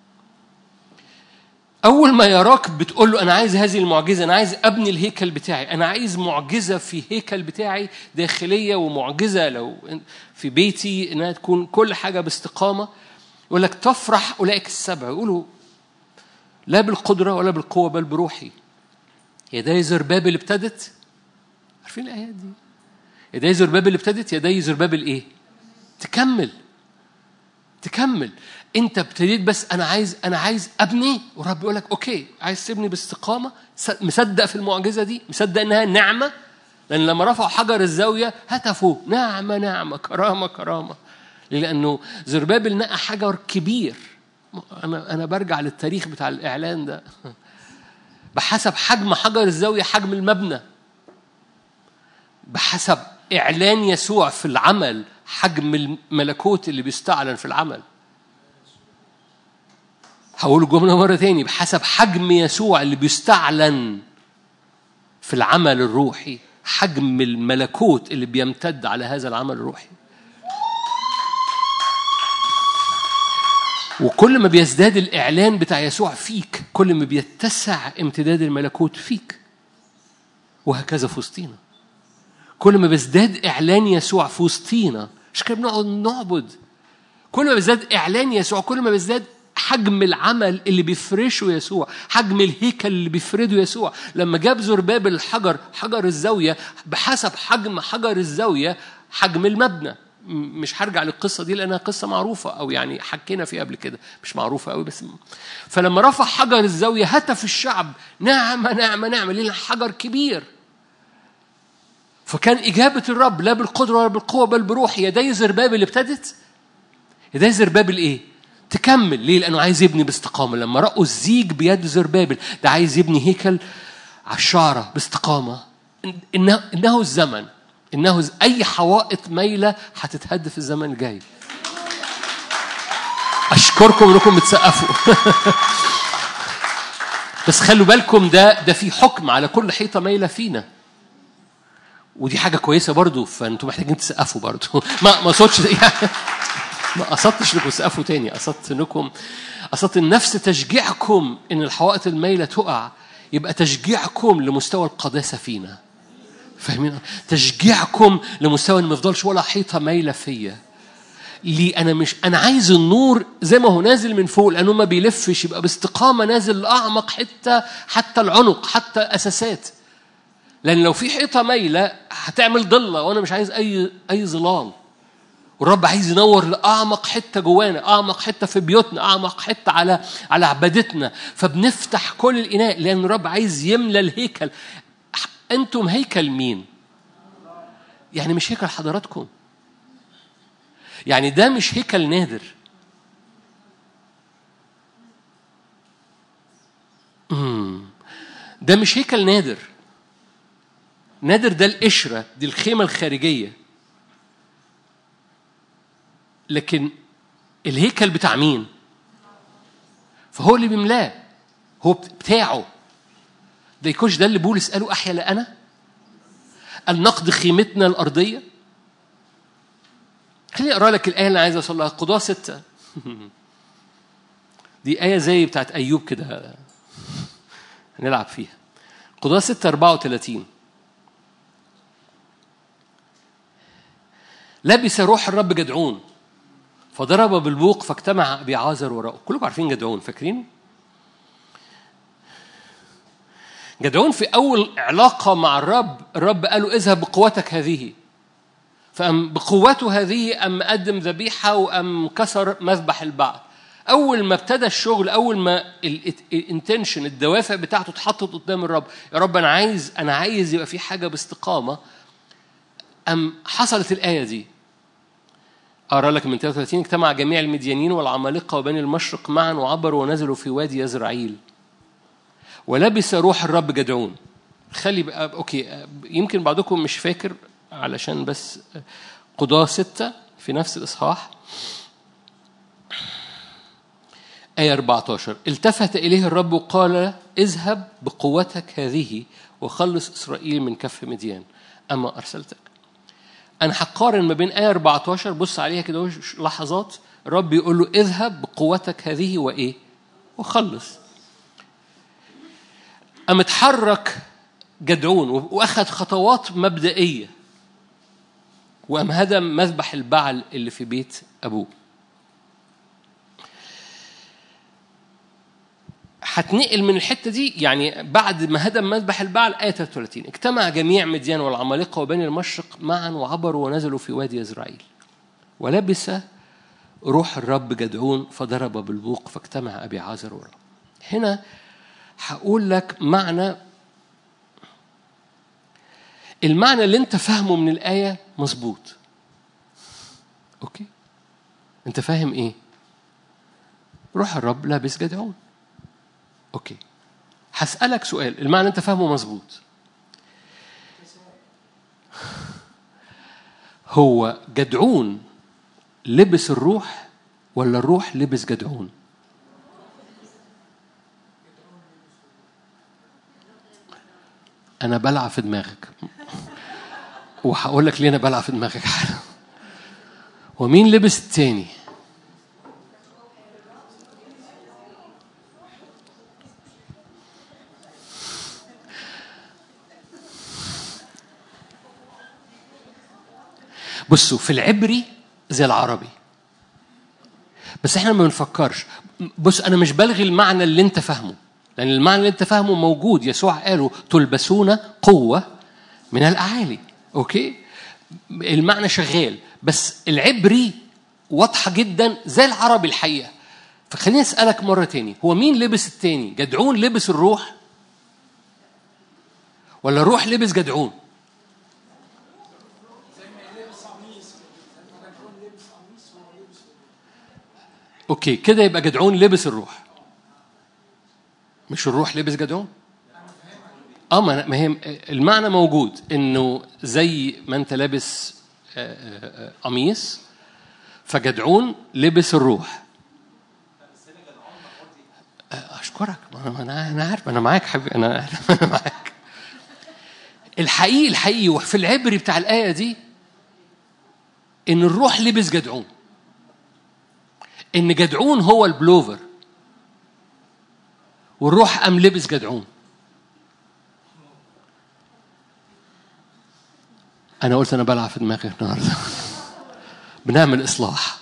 أول ما يراك بتقول له أنا عايز هذه المعجزة أنا عايز أبني الهيكل بتاعي أنا عايز معجزة في هيكل بتاعي داخلية ومعجزة لو في بيتي إنها تكون كل حاجة باستقامة يقول لك تفرح أولئك السبع يقولوا لا بالقدرة ولا بالقوة بل بروحي يدي زربابل ابتدت عارفين الآيات دي يدي زربابل ابتدت يدي زربابل إيه تكمل تكمل انت ابتديت بس انا عايز انا عايز ابني ورب يقول لك اوكي عايز تبني باستقامه مصدق في المعجزه دي مصدق انها نعمه لان لما رفعوا حجر الزاويه هتفوا نعمه نعمه كرامه كرامه لانه زربابل نقى حجر كبير انا انا برجع للتاريخ بتاع الاعلان ده بحسب حجم حجر الزاويه حجم المبنى بحسب اعلان يسوع في العمل حجم الملكوت اللي بيستعلن في العمل هقول الجملة مرة تاني بحسب حجم يسوع اللي بيستعلن في العمل الروحي حجم الملكوت اللي بيمتد على هذا العمل الروحي وكل ما بيزداد الإعلان بتاع يسوع فيك كل ما بيتسع امتداد الملكوت فيك وهكذا في وسطينا كل ما بيزداد إعلان يسوع في وسطينا مش كده بنقعد نعبد كل ما بيزداد إعلان يسوع كل ما بيزداد حجم العمل اللي بيفرشه يسوع حجم الهيكل اللي بيفرده يسوع لما جاب زربابل الحجر حجر الزاوية بحسب حجم حجر الزاوية حجم المبنى مش هرجع للقصة دي لأنها قصة معروفة أو يعني حكينا فيها قبل كده مش معروفة قوي بس فلما رفع حجر الزاوية هتف الشعب نعمة نعمة نعمة لأن حجر كبير فكان إجابة الرب لا بالقدرة ولا بالقوة بل بروح يدي زربابل ابتدت يدي زربابل إيه؟ تكمل ليه؟ لأنه عايز يبني باستقامة لما رأوا الزيج بيد زربابل ده عايز يبني هيكل على الشعرة باستقامة إنه, إنه الزمن إنه أي حوائط مايلة هتتهد في الزمن الجاي أشكركم إنكم بتسقفوا بس خلوا بالكم ده ده في حكم على كل حيطة مايلة فينا ودي حاجة كويسة برضو فأنتم محتاجين تسقفوا برضو ما ما صوتش يعني ما قصدتش انكم تسقفوا تاني قصدت انكم قصدت النفس تشجيعكم ان الحوائط المايله تقع يبقى تشجيعكم لمستوى القداسه فينا فاهمين تشجيعكم لمستوى ان ما يفضلش ولا حيطه مايله فيا ليه انا مش انا عايز النور زي ما هو نازل من فوق لانه ما بيلفش يبقى باستقامه نازل لاعمق حته حتى العنق حتى اساسات لان لو في حيطه مايله هتعمل ضله وانا مش عايز اي اي ظلال والرب عايز ينور لاعمق حته جوانا اعمق حته في بيوتنا اعمق حته على على عبادتنا فبنفتح كل الاناء لان الرب عايز يملى الهيكل انتم هيكل مين يعني مش هيكل حضراتكم يعني ده مش هيكل نادر ده مش هيكل نادر نادر ده القشرة دي الخيمة الخارجية لكن الهيكل بتاع مين؟ فهو اللي بيملاه هو بتاعه ده يكونش ده اللي بولس قاله أحيا لا أنا؟ النقد خيمتنا الأرضية خليني أقرأ لك الآية اللي عايز أوصل لها قضاة ستة دي آية زي بتاعت أيوب كده هنلعب فيها قضاة ستة 34 لبس روح الرب جدعون فضرب بالبوق فاجتمع بيعازر وراءه كلكم عارفين جدعون فاكرين جدعون في أول علاقة مع الرب الرب قال له اذهب بقوتك هذه فأم بقوته هذه أم قدم ذبيحة وأم كسر مذبح البعل أول ما ابتدى الشغل أول ما الانتنشن الدوافع بتاعته اتحطت قدام الرب يا رب أنا عايز أنا عايز يبقى في حاجة باستقامة أم حصلت الآية دي أقرأ لك من 33 اجتمع جميع المديانين والعمالقة وبني المشرق معا وعبروا ونزلوا في وادي يزرعيل ولبس روح الرب جدعون خلي بقى أوكي يمكن بعضكم مش فاكر علشان بس قضاة ستة في نفس الإصحاح آية 14 التفت إليه الرب وقال اذهب بقوتك هذه وخلص إسرائيل من كف مديان أما أرسلتك أنا هقارن ما بين آية 14 بص عليها كده لحظات الرب يقول له اذهب بقوتك هذه وإيه وخلص أم اتحرك جدعون وأخذ خطوات مبدئية وأم هدم مذبح البعل اللي في بيت أبوه هتنقل من الحتة دي يعني بعد ما هدم مذبح البعل آية 33 اجتمع جميع مديان والعمالقة وبني المشرق معا وعبروا ونزلوا في وادي إسرائيل ولبس روح الرب جدعون فضرب بالبوق فاجتمع أبي عازر ورا هنا هقول لك معنى المعنى اللي انت فاهمه من الآية مظبوط اوكي انت فاهم ايه روح الرب لابس جدعون اوكي هسألك سؤال المعنى انت فاهمه مظبوط هو جدعون لبس الروح ولا الروح لبس جدعون انا بلعب في دماغك وهقول لك ليه انا بلعب في دماغك حالا ومين لبس التاني بصوا في العبري زي العربي بس احنا ما بنفكرش بص انا مش بلغي المعنى اللي انت فاهمه لان المعنى اللي انت فاهمه موجود يسوع قاله تلبسون قوه من الاعالي اوكي المعنى شغال بس العبري واضحه جدا زي العربي الحقيقه فخليني اسالك مره تاني هو مين لبس التاني جدعون لبس الروح ولا الروح لبس جدعون اوكي كده يبقى جدعون لبس الروح مش الروح لبس جدعون اه ما هي المعنى موجود انه زي ما انت لابس قميص فجدعون لبس الروح اشكرك انا انا عارف انا معاك حبيبي انا انا معاك الحقيقي الحقيقي وفي العبري بتاع الايه دي ان الروح لبس جدعون ان جدعون هو البلوفر والروح قام لبس جدعون انا قلت انا بلعب في دماغي النهارده بنعمل اصلاح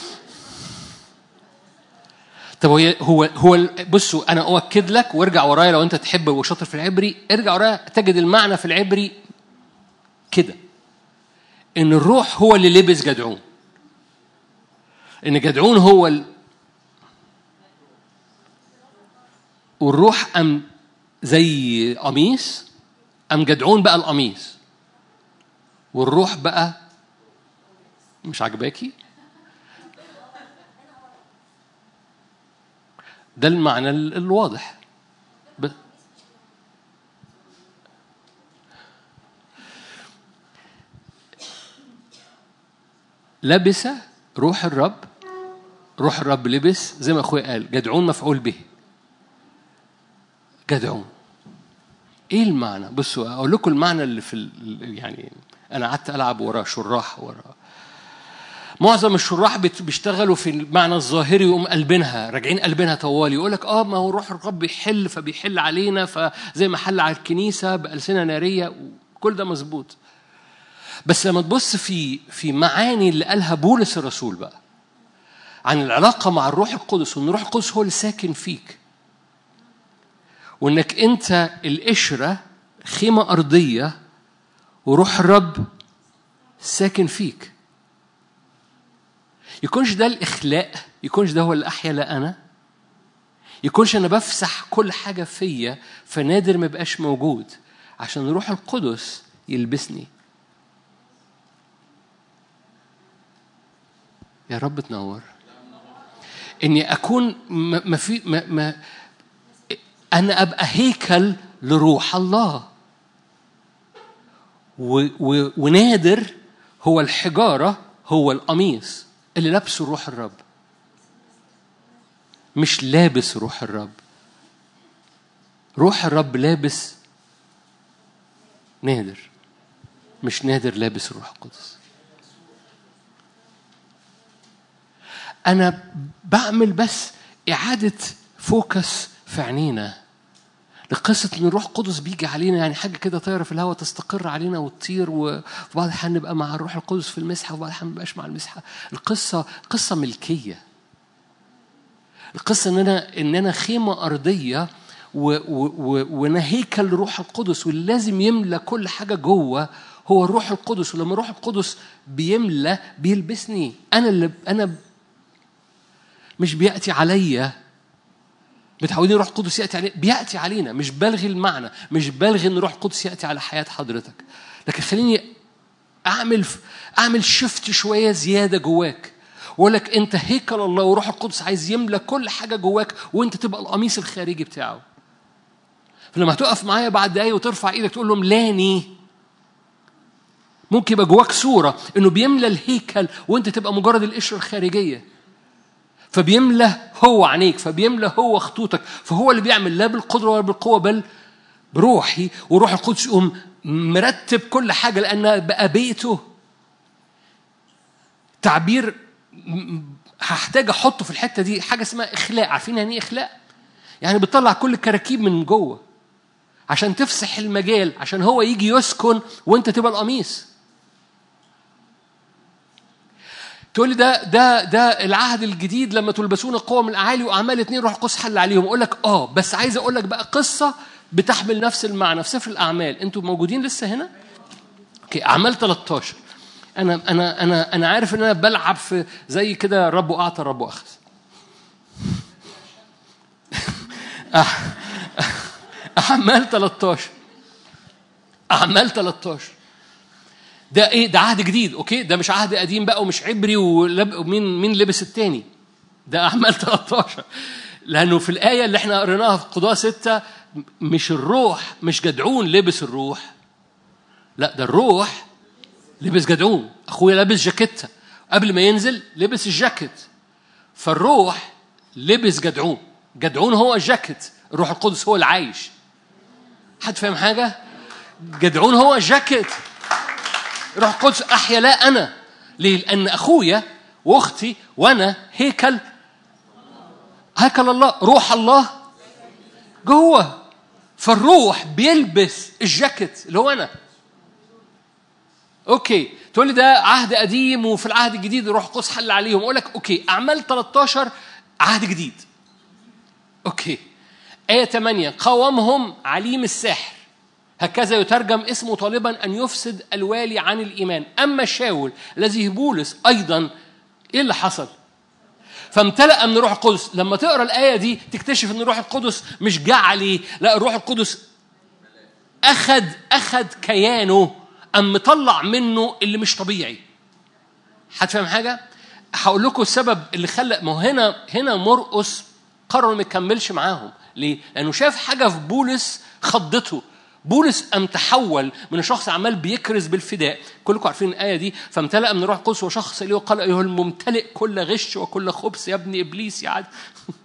طب هو هو هو بصوا انا اؤكد لك وارجع ورايا لو انت تحب وشاطر في العبري ارجع ورايا تجد المعنى في العبري كده ان الروح هو اللي لبس جدعون ان جدعون هو ال... والروح ام زي قميص ام جدعون بقى القميص والروح بقى مش عجباكي ده المعنى الواضح ب... لبس روح الرب روح الرب لبس زي ما اخويا قال جدعون مفعول به جدعون ايه المعنى بصوا اقول لكم المعنى اللي في ال... يعني انا قعدت العب ورا شراح ورا معظم الشراح بيشتغلوا في المعنى الظاهري ويقوم قلبينها راجعين قلبينها طوال يقول لك اه ما هو روح الرب بيحل فبيحل علينا فزي ما حل على الكنيسه بالسنه ناريه كل ده مظبوط بس لما تبص في في معاني اللي قالها بولس الرسول بقى عن العلاقه مع الروح القدس وان الروح القدس هو اللي ساكن فيك وانك انت القشره خيمه ارضيه وروح الرب ساكن فيك يكونش ده الإخلاء يكونش ده هو اللي أحيا لا أنا يكونش أنا بفسح كل حاجة فيا فنادر ما يبقاش موجود عشان روح القدس يلبسني يا رب تنور اني اكون ما ما في ما, ما انا ابقى هيكل لروح الله و و ونادر هو الحجارة هو القميص اللي لابسه روح الرب مش لابس روح الرب روح الرب لابس نادر مش نادر لابس الروح القدس أنا بعمل بس إعادة فوكس في عينينا لقصة إن الروح القدس بيجي علينا يعني حاجة كده طايرة في الهواء تستقر علينا وتطير وفي بعض الأحيان نبقى مع الروح القدس في المسحة وفي بعض الأحيان ما نبقاش مع المسحة القصة قصة ملكية القصة إن أنا إن أنا خيمة أرضية و و و وأنا هيكل الروح القدس واللي لازم يملى كل حاجة جوه هو الروح القدس ولما الروح القدس بيملى بيلبسني أنا اللي أنا مش بيأتي عليا متعودين روح القدس يأتي علينا بيأتي علينا مش بلغي المعنى مش بلغي إن روح القدس يأتي على حياة حضرتك لكن خليني أعمل أعمل شفت شوية زيادة جواك واقول لك أنت هيكل الله وروح القدس عايز يملى كل حاجة جواك وأنت تبقى القميص الخارجي بتاعه فلما هتقف معايا بعد دقايق وترفع ايدك تقول له ملاني ممكن يبقى جواك صورة إنه بيملى الهيكل وأنت تبقى مجرد القشرة الخارجية فبيملى هو عينيك فبيملى هو خطوطك فهو اللي بيعمل لا بالقدرة ولا بالقوة بل بروحي وروح القدس يقوم مرتب كل حاجة لأن بقى بيته تعبير هحتاج أحطه في الحتة دي حاجة اسمها إخلاء عارفين يعني إيه إخلاء؟ يعني بتطلع كل الكراكيب من جوه عشان تفسح المجال عشان هو يجي يسكن وانت تبقى القميص تقول لي ده ده ده العهد الجديد لما تلبسون القوة من الأعالي وأعمال اتنين روح القدس حل عليهم أقول لك آه بس عايز أقول لك بقى قصة بتحمل نفس المعنى في سفر الأعمال أنتوا موجودين لسه هنا؟ أوكي أعمال 13 أنا أنا أنا أنا عارف إن أنا بلعب في زي كده رب أعطى رب أخذ أعمال 13 أعمال 13 ده ايه ده عهد جديد اوكي ده مش عهد قديم بقى ومش عبري ومين مين لبس التاني ده اعمال 13 لانه في الايه اللي احنا قريناها في قضاء ستة مش الروح مش جدعون لبس الروح لا ده الروح لبس جدعون اخويا لابس جاكيته قبل ما ينزل لبس الجاكيت فالروح لبس جدعون جدعون هو الجاكيت الروح القدس هو العايش حد فاهم حاجه جدعون هو الجاكيت روح القدس احيا لا انا ليه لان اخويا واختي وانا هيكل هيكل الله روح الله جوه فالروح بيلبس الجاكيت اللي هو انا اوكي تقول لي ده عهد قديم وفي العهد الجديد روح القدس حل عليهم اقول لك اوكي اعمال 13 عهد جديد اوكي آية 8 قاومهم عليم الساحر هكذا يترجم اسمه طالبا أن يفسد الوالي عن الإيمان أما شاول الذي بولس أيضا إيه اللي حصل فامتلأ من روح القدس لما تقرا الآية دي تكتشف أن الروح القدس مش جه عليه لا الروح القدس أخد أخد كيانه أم مطلع منه اللي مش طبيعي هتفهم حاجة؟ هقول لكم السبب اللي خلى ما هو هنا هنا مرقس قرر ما يكملش معاهم ليه؟ لأنه شاف حاجة في بولس خضته بولس أم تحول من شخص عمال بيكرز بالفداء كلكم عارفين الآية دي فامتلأ من روح القدس وشخص اللي قال أيها الممتلئ كل غش وكل خبث يا ابن إبليس يا عاد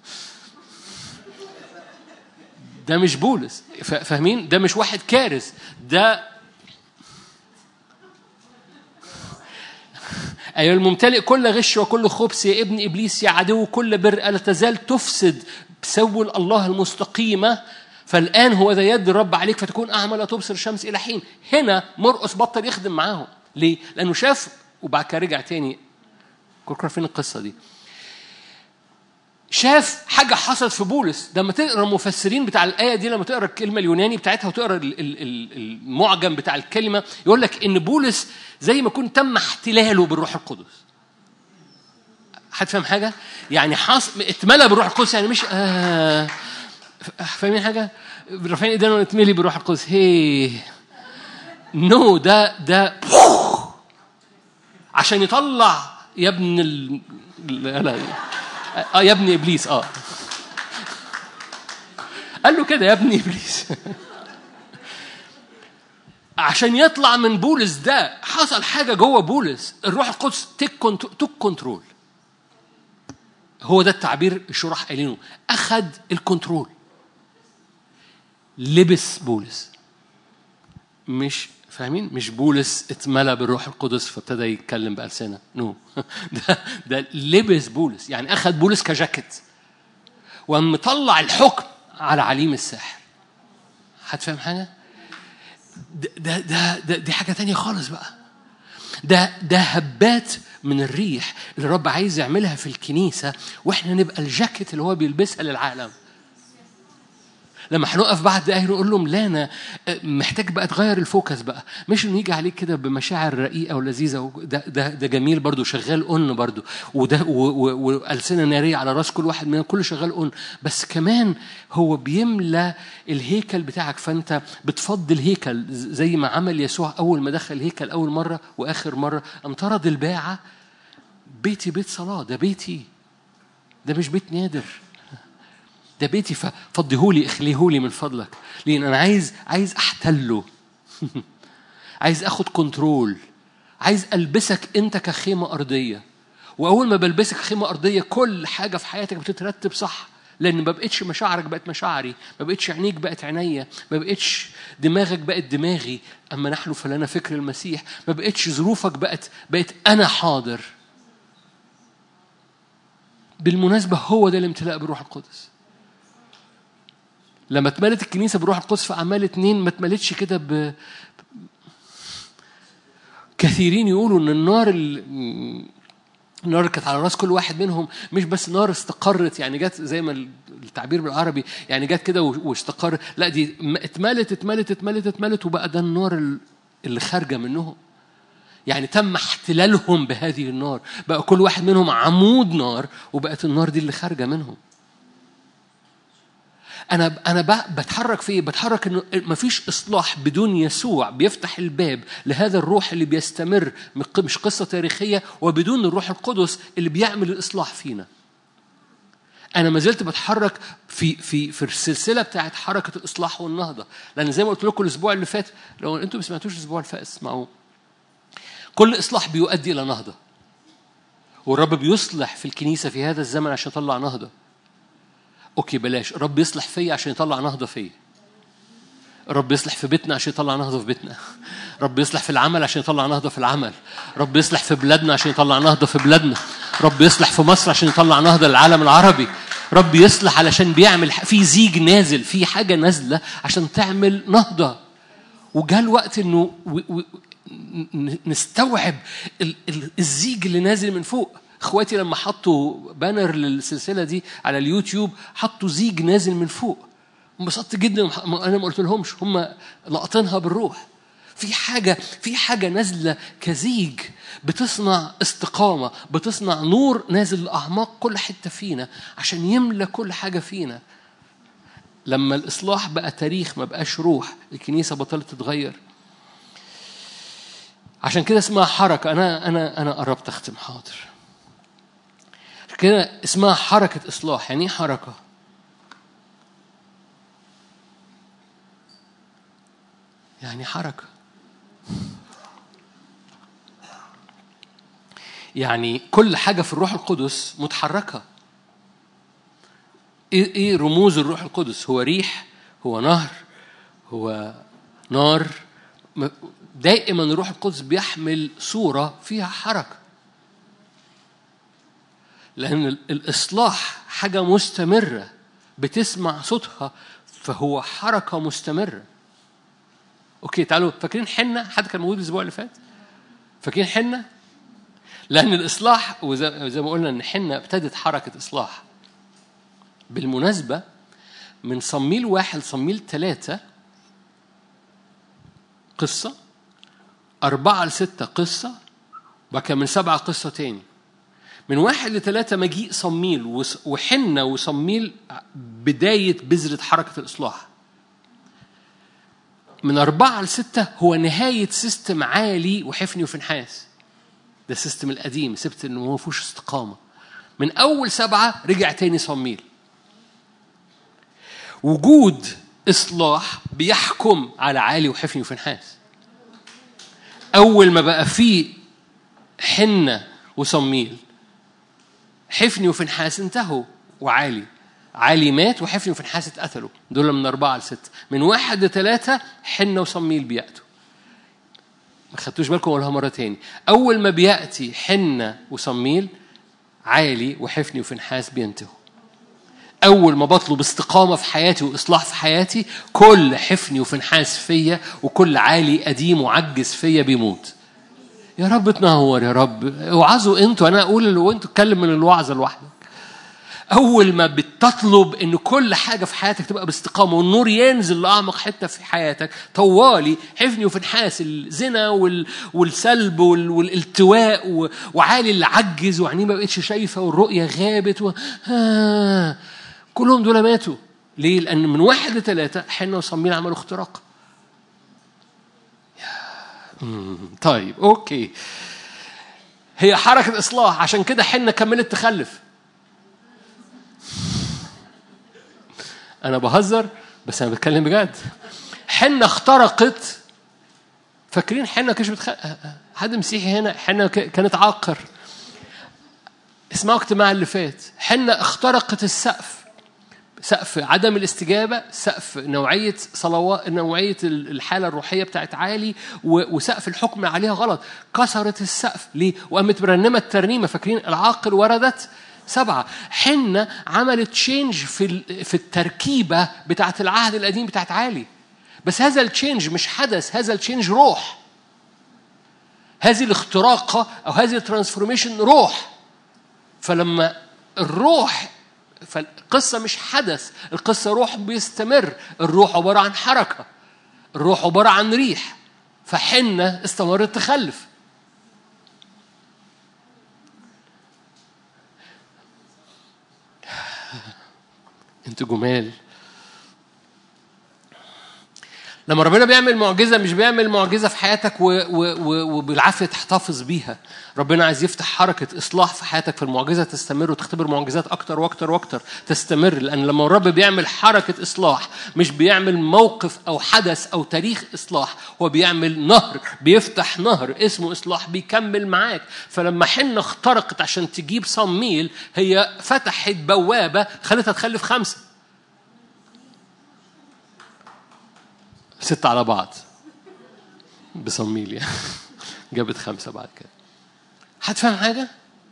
ده مش بولس فاهمين ده مش واحد كارث ده أيها الممتلئ كل غش وكل خبث يا ابن إبليس يا عدو كل بر ألا تزال تفسد بسول الله المستقيمة فالآن هو ذا يد الرب عليك فتكون أعمى لا تبصر الشمس إلى حين هنا مرقس بطل يخدم معاهم ليه؟ لأنه شاف وبعد كده رجع تاني كلكم عارفين القصة دي شاف حاجة حصلت في بولس لما تقرا المفسرين بتاع الآية دي لما تقرا الكلمة اليوناني بتاعتها وتقرا المعجم بتاع الكلمة يقول لك إن بولس زي ما يكون تم احتلاله بالروح القدس. حد فاهم حاجة؟ يعني حص اتملى بالروح القدس يعني مش آه فاهمين حاجة؟ رافعين ايدينا نتملي بالروح القدس هي نو no, ده ده عشان يطلع يا ابن ال... لا اه يا ابن ابليس اه قال له كده يا ابن ابليس عشان يطلع من بولس ده حصل حاجه جوه بولس الروح القدس تيك توك كنترول هو ده التعبير الشراح قايلينه اخذ الكنترول لبس بولس مش فاهمين مش بولس اتملى بالروح القدس فابتدى يتكلم بألسنة نو no. ده ده لبس بولس يعني أخذ بولس كجاكيت وقام مطلع الحكم على عليم الساحر حد فاهم حاجة؟ ده ده ده, ده دي حاجة تانية خالص بقى ده ده هبات من الريح اللي الرب عايز يعملها في الكنيسة واحنا نبقى الجاكيت اللي هو بيلبسها للعالم لما هنقف بعد دقايق نقول لهم لا انا محتاج بقى تغير الفوكس بقى مش انه يجي عليك كده بمشاعر رقيقه ولذيذه ده ده ده جميل برضو شغال اون برضو وده والسنه ناريه على راس كل واحد مننا كله شغال اون بس كمان هو بيملى الهيكل بتاعك فانت بتفضي الهيكل زي ما عمل يسوع اول ما دخل الهيكل اول مره واخر مره قام طرد الباعه بيتي بيت صلاه ده بيتي ده مش بيت نادر ده بيتي ففضيهولي اخليهولي من فضلك لان انا عايز عايز احتله عايز اخد كنترول عايز البسك انت كخيمه ارضيه واول ما بلبسك خيمه ارضيه كل حاجه في حياتك بتترتب صح لان ما بقتش مشاعرك بقت مشاعري ما بقتش عينيك بقت عينيا ما بقتش دماغك بقت دماغي اما نحن فلنا فكر المسيح ما بقتش ظروفك بقت بقت انا حاضر بالمناسبه هو ده الامتلاء بالروح القدس لما اتملت الكنيسه بروح القدس في اعمال اتنين ما اتملتش كده ب كثيرين يقولوا ان النار ال... النار كانت على راس كل واحد منهم مش بس نار استقرت يعني جت زي ما التعبير بالعربي يعني جت كده واستقر لا دي اتملت اتملت اتملت اتملت وبقى ده النار اللي خارجه منهم يعني تم احتلالهم بهذه النار بقى كل واحد منهم عمود نار وبقت النار دي اللي خارجه منهم انا انا بتحرك في ايه؟ بتحرك انه مفيش اصلاح بدون يسوع بيفتح الباب لهذا الروح اللي بيستمر مش قصه تاريخيه وبدون الروح القدس اللي بيعمل الاصلاح فينا. انا ما زلت بتحرك في في في السلسله بتاعت حركه الاصلاح والنهضه لان زي ما قلت لكم الاسبوع اللي فات لو انتم ما سمعتوش الاسبوع اللي فات اسمعوا كل اصلاح بيؤدي الى نهضه والرب بيصلح في الكنيسه في هذا الزمن عشان يطلع نهضه اوكي بلاش رب يصلح فيا عشان يطلع نهضه فيا رب يصلح في بيتنا عشان يطلع نهضه في بيتنا رب يصلح في العمل عشان يطلع نهضه في العمل رب يصلح في بلادنا عشان يطلع نهضه في بلادنا رب يصلح في مصر عشان يطلع نهضه للعالم العربي رب يصلح علشان بيعمل في زيج نازل في حاجه نازله عشان تعمل نهضه وجاء الوقت انه نستوعب الزيج اللي نازل من فوق اخواتي لما حطوا بانر للسلسله دي على اليوتيوب حطوا زيج نازل من فوق انبسطت جدا انا ما قلت لهمش هم لقطينها بالروح في حاجة في حاجة نازلة كزيج بتصنع استقامة بتصنع نور نازل لأعماق كل حتة فينا عشان يملى كل حاجة فينا لما الإصلاح بقى تاريخ ما بقاش روح الكنيسة بطلت تتغير عشان كده اسمها حركة أنا أنا أنا قربت أختم حاضر كده اسمها حركة إصلاح يعني إيه حركة؟ يعني حركة يعني كل حاجة في الروح القدس متحركة إيه إيه رموز الروح القدس؟ هو ريح هو نهر هو نار دائما الروح القدس بيحمل صورة فيها حركة لأن الإصلاح حاجة مستمرة بتسمع صوتها فهو حركة مستمرة أوكي تعالوا فاكرين حنة حد كان موجود الأسبوع اللي فات فاكرين حنة لأن الإصلاح وزي ما قلنا إن حنة ابتدت حركة إصلاح بالمناسبة من صميل واحد صميل ثلاثة قصة أربعة لستة قصة وكان من سبعة قصة تاني من واحد لثلاثة مجيء صميل وحنة وصميل بداية بذرة حركة الإصلاح من أربعة لستة هو نهاية سيستم عالي وحفني وفنحاس ده السيستم القديم سبت إنه ما فيهوش استقامة من أول سبعة رجع تاني صميل وجود إصلاح بيحكم على عالي وحفني وفنحاس أول ما بقى فيه حنة وصميل حفني وفنحاس انتهوا وعالي عالي مات وحفني وفنحاس اتقتلوا دول من أربعة لستة من واحد لثلاثة حنة وصميل بيأتوا ما خدتوش بالكم ولا مرة تاني أول ما بيأتي حنة وصميل عالي وحفني وفنحاس بينتهوا أول ما بطلب استقامة في حياتي وإصلاح في حياتي كل حفني وفنحاس فيا وكل عالي قديم وعجز فيا بيموت يا رب تنور يا رب اوعظوا انتوا انا اقول وانتوا اتكلم من الوعظه لوحدك اول ما بتطلب ان كل حاجه في حياتك تبقى باستقامه والنور ينزل لاعمق حته في حياتك طوالي حفني وفنحاس الزنا وال... والسلب وال... والالتواء و... وعالي اللي عجز وعينيه ما بقتش شايفه والرؤيه غابت و... آه. كلهم دول ماتوا ليه؟ لأن من واحد لثلاثة حنا وصميل عملوا اختراق طيب أوكي هي حركة إصلاح عشان كده حنا كملت تخلف أنا بهزر بس أنا بتكلم بجد حنا اخترقت فاكرين حنا كانت بتخ... حد مسيحي هنا حنا كانت عاقر اسمعوا اجتماع اللي فات حنا اخترقت السقف سقف عدم الاستجابه سقف نوعيه صلوات نوعيه الحاله الروحيه بتاعت عالي وسقف الحكم عليها غلط كسرت السقف ليه وقامت مرنمه الترنيمه فاكرين العاقل وردت سبعة حنة عملت تشينج في في التركيبة بتاعت العهد القديم بتاعت عالي بس هذا التشينج مش حدث هذا التشينج روح هذه الاختراقة أو هذه الترانسفورميشن روح فلما الروح فالقصة مش حدث القصة روح بيستمر الروح عبارة عن حركة الروح عبارة عن ريح فحنة استمرت تخلف انتوا جمال لما ربنا بيعمل معجزه مش بيعمل معجزه في حياتك وبالعافيه تحتفظ بيها ربنا عايز يفتح حركه اصلاح في حياتك فالمعجزه تستمر وتختبر معجزات اكتر واكتر واكتر تستمر لان لما الرب بيعمل حركه اصلاح مش بيعمل موقف او حدث او تاريخ اصلاح هو بيعمل نهر بيفتح نهر اسمه اصلاح بيكمل معاك فلما حنه اخترقت عشان تجيب صميل هي فتحت بوابه خلتها تخلف خمسه ستة على بعض بصميل يعني جابت خمسة بعد كده حد فاهم حاجة؟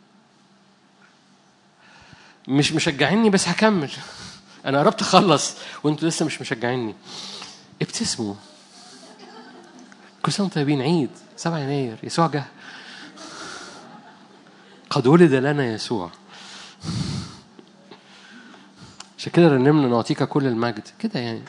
مش مشجعيني بس هكمل أنا قربت أخلص وأنتوا لسه مش مشجعيني ابتسموا كل سنة طيبين عيد 7 يناير يسوع جه قد ولد لنا يسوع عشان كده رنمنا نعطيك كل المجد كده يعني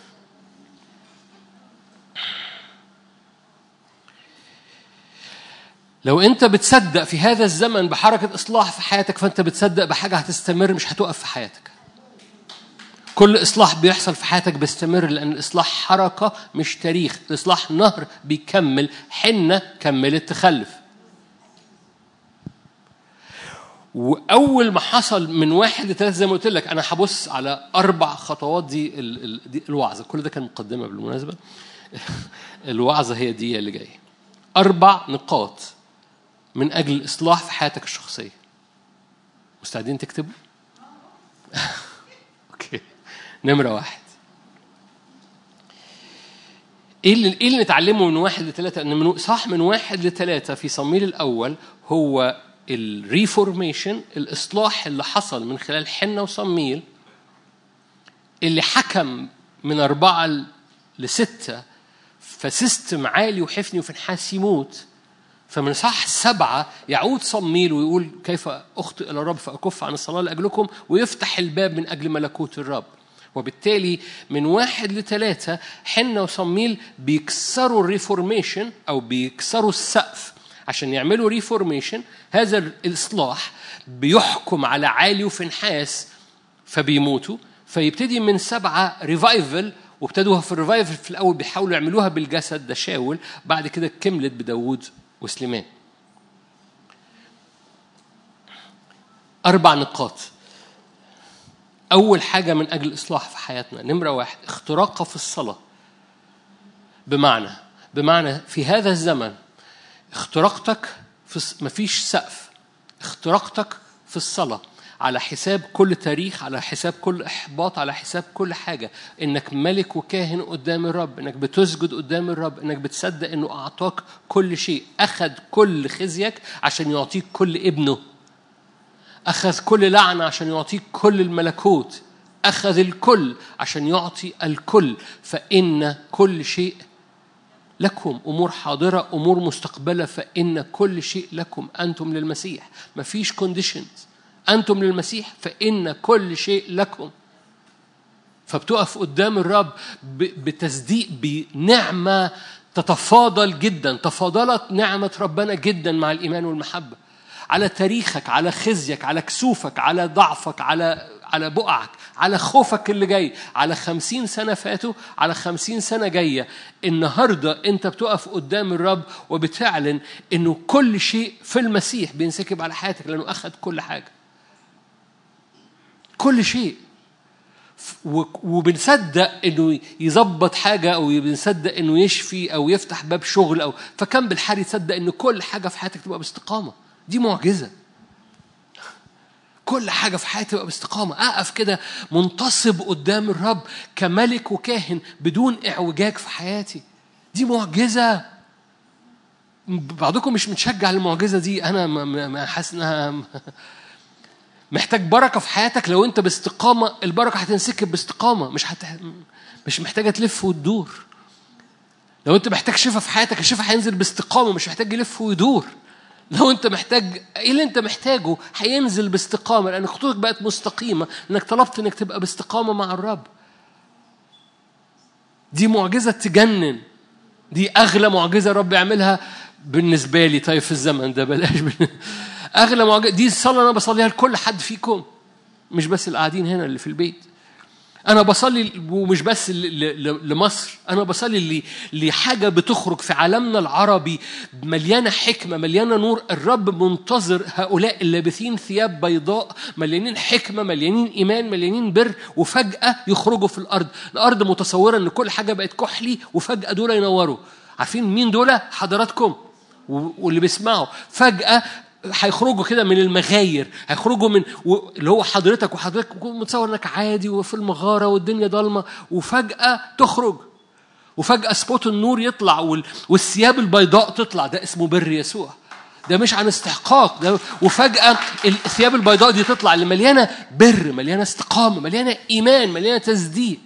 لو انت بتصدق في هذا الزمن بحركه اصلاح في حياتك فانت بتصدق بحاجه هتستمر مش هتقف في حياتك كل اصلاح بيحصل في حياتك بيستمر لان الاصلاح حركه مش تاريخ الاصلاح نهر بيكمل حنه كملت تخلف واول ما حصل من واحد لثلاثه زي ما قلت لك انا هبص على اربع خطوات دي, دي الوعظه كل ده كان مقدمه بالمناسبه الوعظه هي دي اللي جايه اربع نقاط من أجل الإصلاح في حياتك الشخصية مستعدين تكتبوا؟ أوكي نمرة واحد ايه اللي ايه اللي نتعلمه من واحد لثلاثة؟ ان من صح من واحد لثلاثة في صمويل الأول هو الريفورميشن الإصلاح اللي حصل من خلال حنة وصميل اللي حكم من أربعة لستة فسيستم عالي وحفني وفنحاس يموت فمن صح سبعة يعود صميل ويقول كيف أخطئ إلى الرب فأكف عن الصلاة لأجلكم ويفتح الباب من أجل ملكوت الرب وبالتالي من واحد لثلاثة حنة وصميل بيكسروا الريفورميشن أو بيكسروا السقف عشان يعملوا ريفورميشن هذا الإصلاح بيحكم على عالي وفنحاس فبيموتوا فيبتدي من سبعة ريفايفل وابتدوها في الريفايفل في الأول بيحاولوا يعملوها بالجسد ده شاول بعد كده كملت بداوود وسليمان أربع نقاط أول حاجة من أجل الإصلاح في حياتنا نمرة واحد اختراقها في الصلاة بمعنى بمعنى في هذا الزمن اختراقتك في الص- مفيش سقف اختراقتك في الصلاة على حساب كل تاريخ على حساب كل إحباط على حساب كل حاجة إنك ملك وكاهن قدام الرب إنك بتسجد قدام الرب إنك بتصدق إنه أعطاك كل شيء أخذ كل خزيك عشان يعطيك كل ابنه أخذ كل لعنة عشان يعطيك كل الملكوت أخذ الكل عشان يعطي الكل فإن كل شيء لكم أمور حاضرة أمور مستقبلة فإن كل شيء لكم أنتم للمسيح مفيش كونديشنز أنتم للمسيح فإن كل شيء لكم فبتقف قدام الرب ب- بتصديق بنعمة تتفاضل جدا تفاضلت نعمة ربنا جدا مع الإيمان والمحبة على تاريخك على خزيك على كسوفك على ضعفك على على بقعك على خوفك اللي جاي على خمسين سنة فاتوا على خمسين سنة جاية النهاردة أنت بتقف قدام الرب وبتعلن أنه كل شيء في المسيح بينسكب على حياتك لأنه أخذ كل حاجة كل شيء و- وبنصدق انه يظبط حاجه او بنصدق انه يشفي او يفتح باب شغل او فكم بالحري تصدق ان كل حاجه في حياتك تبقى باستقامه دي معجزه كل حاجه في حياتي تبقى باستقامه اقف كده منتصب قدام الرب كملك وكاهن بدون اعوجاج في حياتي دي معجزه بعضكم مش متشجع للمعجزه دي انا ما- ما ما حاسس انها محتاج بركه في حياتك لو انت باستقامه البركه هتنسكب باستقامه مش هت... مش محتاجه تلف وتدور لو انت محتاج شفاء في حياتك الشفاء هينزل باستقامه مش محتاج يلف ويدور لو انت محتاج ايه اللي انت محتاجه هينزل باستقامه لان خطوتك بقت مستقيمه انك طلبت انك تبقى باستقامه مع الرب دي معجزه تجنن دي اغلى معجزه الرب يعملها بالنسبه لي طيب في الزمن ده بلاش بن... اغلى معجزه دي الصلاه انا بصليها لكل حد فيكم مش بس اللي قاعدين هنا اللي في البيت انا بصلي ومش بس ل- ل- ل- لمصر انا بصلي ل- لحاجه بتخرج في عالمنا العربي مليانه حكمه مليانه نور الرب منتظر هؤلاء اللابثين ثياب بيضاء مليانين حكمه مليانين ايمان مليانين بر وفجاه يخرجوا في الارض الارض متصوره ان كل حاجه بقت كحلي وفجاه دول ينوروا عارفين مين دول حضراتكم و- واللي بيسمعوا فجاه هيخرجوا كده من المغاير هيخرجوا من و- اللي هو حضرتك وحضرتك متصور انك عادي وفي المغاره والدنيا ضلمه وفجاه تخرج وفجاه سبوت النور يطلع وال- والثياب البيضاء تطلع ده اسمه بر يسوع ده مش عن استحقاق ده وفجأة الثياب البيضاء دي تطلع اللي مليانة بر مليانة استقامة مليانة إيمان مليانة تصديق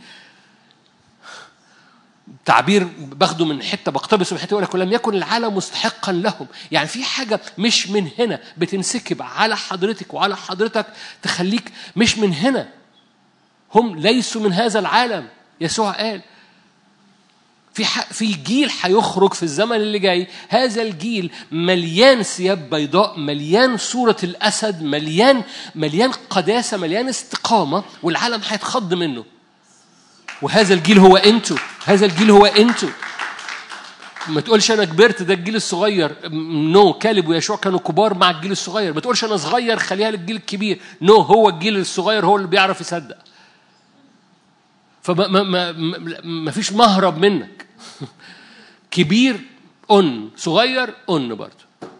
تعبير باخده من حته بقتبسه من حته يقول لك ولم يكن العالم مستحقا لهم يعني في حاجه مش من هنا بتنسكب على حضرتك وعلى حضرتك تخليك مش من هنا هم ليسوا من هذا العالم يسوع قال في ح... في جيل هيخرج في الزمن اللي جاي هذا الجيل مليان ثياب بيضاء مليان صورة الأسد مليان مليان قداسة مليان استقامة والعالم هيتخض منه وهذا الجيل هو انتوا هذا الجيل هو انتوا ما تقولش انا كبرت ده الجيل الصغير نو no. كالب ويشوع كانوا كبار مع الجيل الصغير ما تقولش انا صغير خليها للجيل الكبير نو no. هو الجيل الصغير هو اللي بيعرف يصدق فما ما ما ما, ما فيش مهرب منك كبير أن صغير أن برضه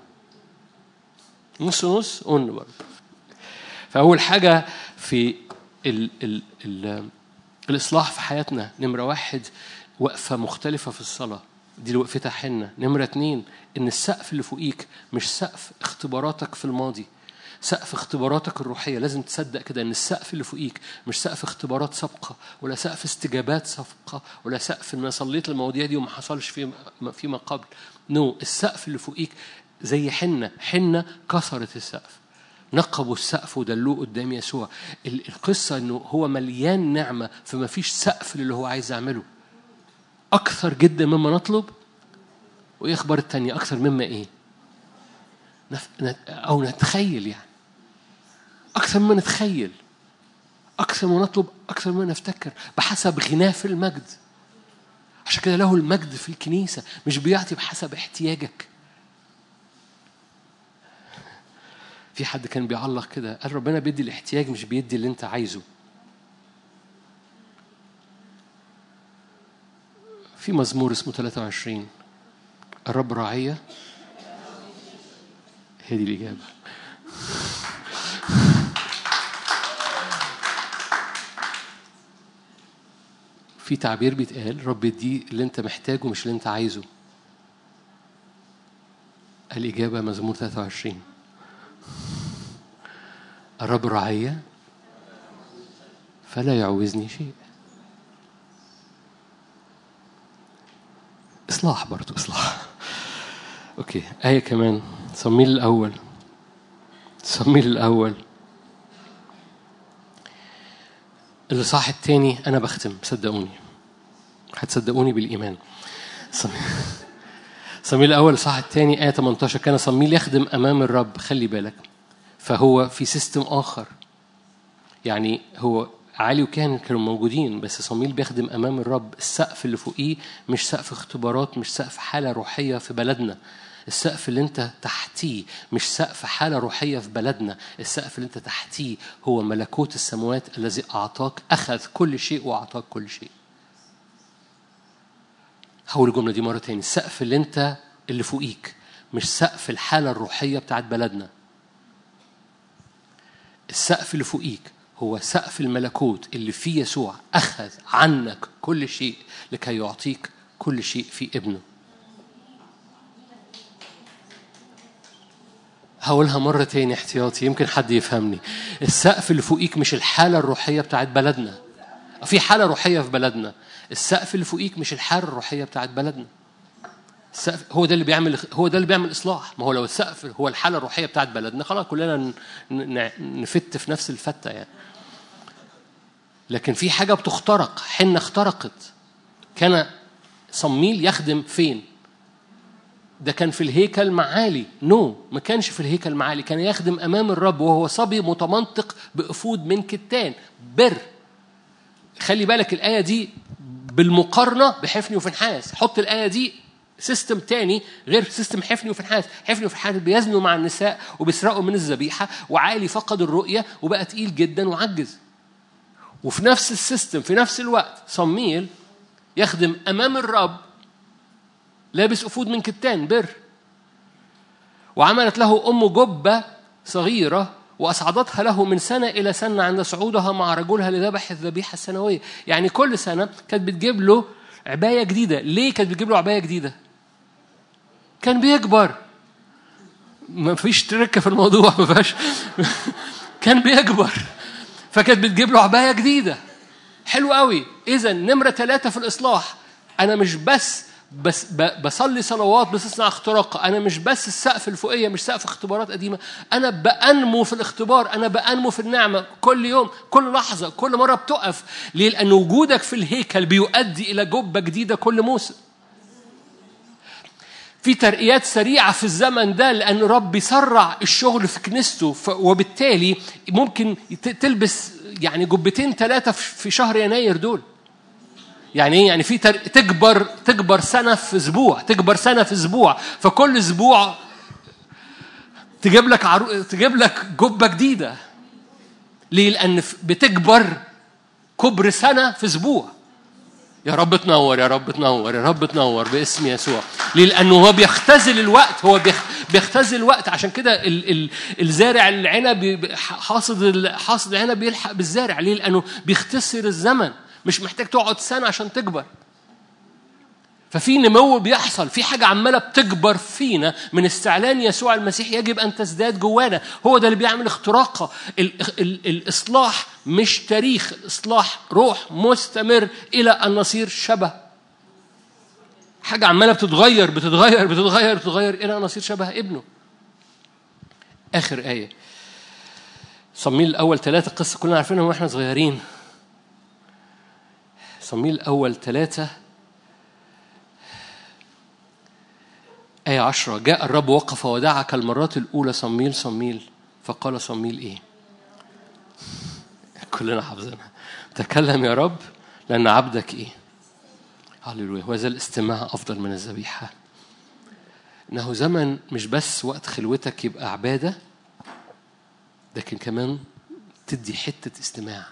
نص نص أن برضه فأول حاجة في ال ال ال الإصلاح في حياتنا نمرة واحد وقفة مختلفة في الصلاة دي اللي وقفتها حنة نمرة اتنين إن السقف اللي فوقيك مش سقف اختباراتك في الماضي سقف اختباراتك الروحية لازم تصدق كده إن السقف اللي فوقيك مش سقف اختبارات سابقة ولا سقف استجابات سابقة ولا سقف إن أنا صليت المواضيع دي وما حصلش فيما فيما قبل نو no. السقف اللي فوقيك زي حنة حنة كسرت السقف نقبوا السقف ودلوه قدام يسوع القصة انه هو مليان نعمة فما فيش سقف للي هو عايز يعمله أكثر جدا مما نطلب وإيه أخبار التانية أكثر مما إيه نف... أو نتخيل يعني أكثر مما نتخيل أكثر ما نطلب أكثر ما نفتكر بحسب غناه في المجد عشان كده له المجد في الكنيسة مش بيعطي بحسب احتياجك في حد كان بيعلق كده قال ربنا بيدي الاحتياج مش بيدي اللي انت عايزه في مزمور اسمه 23 الرب راعية هي دي الإجابة في تعبير بيتقال رب دي اللي انت محتاجه مش اللي انت عايزه الإجابة مزمور 23 الرب رعية فلا يعوزني شيء إصلاح برضو إصلاح أوكي آية كمان صميل الأول صميل الأول الإصحاح التاني أنا بختم صدقوني هتصدقوني بالإيمان صميل صميل الأول الإصحاح التاني آية 18 كان صميل يخدم أمام الرب خلي بالك فهو في سيستم آخر يعني هو علي وكان كانوا موجودين بس صميل بيخدم امام الرب السقف اللي فوقيه مش سقف اختبارات مش سقف حاله روحيه في بلدنا السقف اللي انت تحتيه مش سقف حاله روحيه في بلدنا السقف اللي انت تحتيه هو ملكوت السماوات الذي اعطاك اخذ كل شيء واعطاك كل شيء هقول الجمله دي مره تاني السقف اللي انت اللي فوقيك مش سقف الحاله الروحيه بتاعت بلدنا السقف اللي فوقيك هو سقف الملكوت اللي فيه يسوع أخذ عنك كل شيء لكي يعطيك كل شيء في ابنه هقولها مرة تاني احتياطي يمكن حد يفهمني السقف اللي فوقيك مش الحالة الروحية بتاعت بلدنا في حالة روحية في بلدنا السقف اللي فوقيك مش الحالة الروحية بتاعت بلدنا السقف هو ده اللي بيعمل هو ده اللي بيعمل اصلاح ما هو لو السقف هو الحاله الروحيه بتاعت بلدنا خلاص كلنا نفت في نفس الفته يعني لكن في حاجه بتخترق حنه اخترقت كان صميل يخدم فين ده كان في الهيكل معالي نو no. ما كانش في الهيكل معالي كان يخدم امام الرب وهو صبي متمنطق بافود من كتان بر خلي بالك الايه دي بالمقارنه بحفني وفنحاس حط الايه دي سيستم تاني غير سيستم حفني وفنحاس حفني وفنحاس بيزنوا مع النساء وبيسرقوا من الذبيحة وعالي فقد الرؤية وبقى تقيل جدا وعجز وفي نفس السيستم في نفس الوقت صميل يخدم أمام الرب لابس أفود من كتان بر وعملت له أم جبة صغيرة وأصعدتها له من سنة إلى سنة عند صعودها مع رجلها لذبح الذبيحة السنوية يعني كل سنة كانت بتجيب له عباية جديدة ليه كانت بتجيب له عباية جديدة كان بيكبر ما فيش تركة في الموضوع ما فيهاش كان بيكبر فكانت بتجيب له عباية جديدة حلو قوي إذا نمرة ثلاثة في الإصلاح أنا مش بس بس بصلي صلوات بتصنع اختراق انا مش بس السقف الفوقيه مش سقف اختبارات قديمه انا بانمو في الاختبار انا بانمو في النعمه كل يوم كل لحظه كل مره بتقف ليه لان وجودك في الهيكل بيؤدي الى جبه جديده كل موسم في ترقيات سريعة في الزمن ده لأن رب بيسرع الشغل في كنيسته وبالتالي ممكن تلبس يعني جبتين ثلاثة في شهر يناير دول يعني ايه يعني في تر... تكبر تكبر سنه في اسبوع تكبر سنه في اسبوع فكل اسبوع تجيب لك عرو... تجيب لك جبه جديده ليه لان بتكبر كبر سنه في اسبوع يا رب تنور يا رب تنور يا رب تنور باسم يسوع ليه لانه هو بيختزل الوقت هو بيختزل الوقت عشان كده ال... ال... الزارع العنب حاصد حاصد العنب بيلحق بالزارع ليه لانه بيختصر الزمن مش محتاج تقعد سنة عشان تكبر ففي نمو بيحصل في حاجة عمالة بتكبر فينا من استعلان يسوع المسيح يجب أن تزداد جوانا هو ده اللي بيعمل اختراقة ال ال الإصلاح مش تاريخ الإصلاح روح مستمر إلى أن نصير شبه حاجة عمالة بتتغير بتتغير بتتغير بتتغير إلى أن نصير شبه ابنه آخر آية صميل الأول ثلاثة قصة كلنا عارفينها وإحنا صغيرين صميل الأول ثلاثة آية عشرة جاء الرب وقف ودعك المرات الأولى صميل صميل فقال صميل إيه؟ كلنا حافظينها تكلم يا رب لأن عبدك إيه؟ هللويا وهذا الاستماع أفضل من الذبيحة إنه زمن مش بس وقت خلوتك يبقى عبادة لكن كمان تدي حتة استماع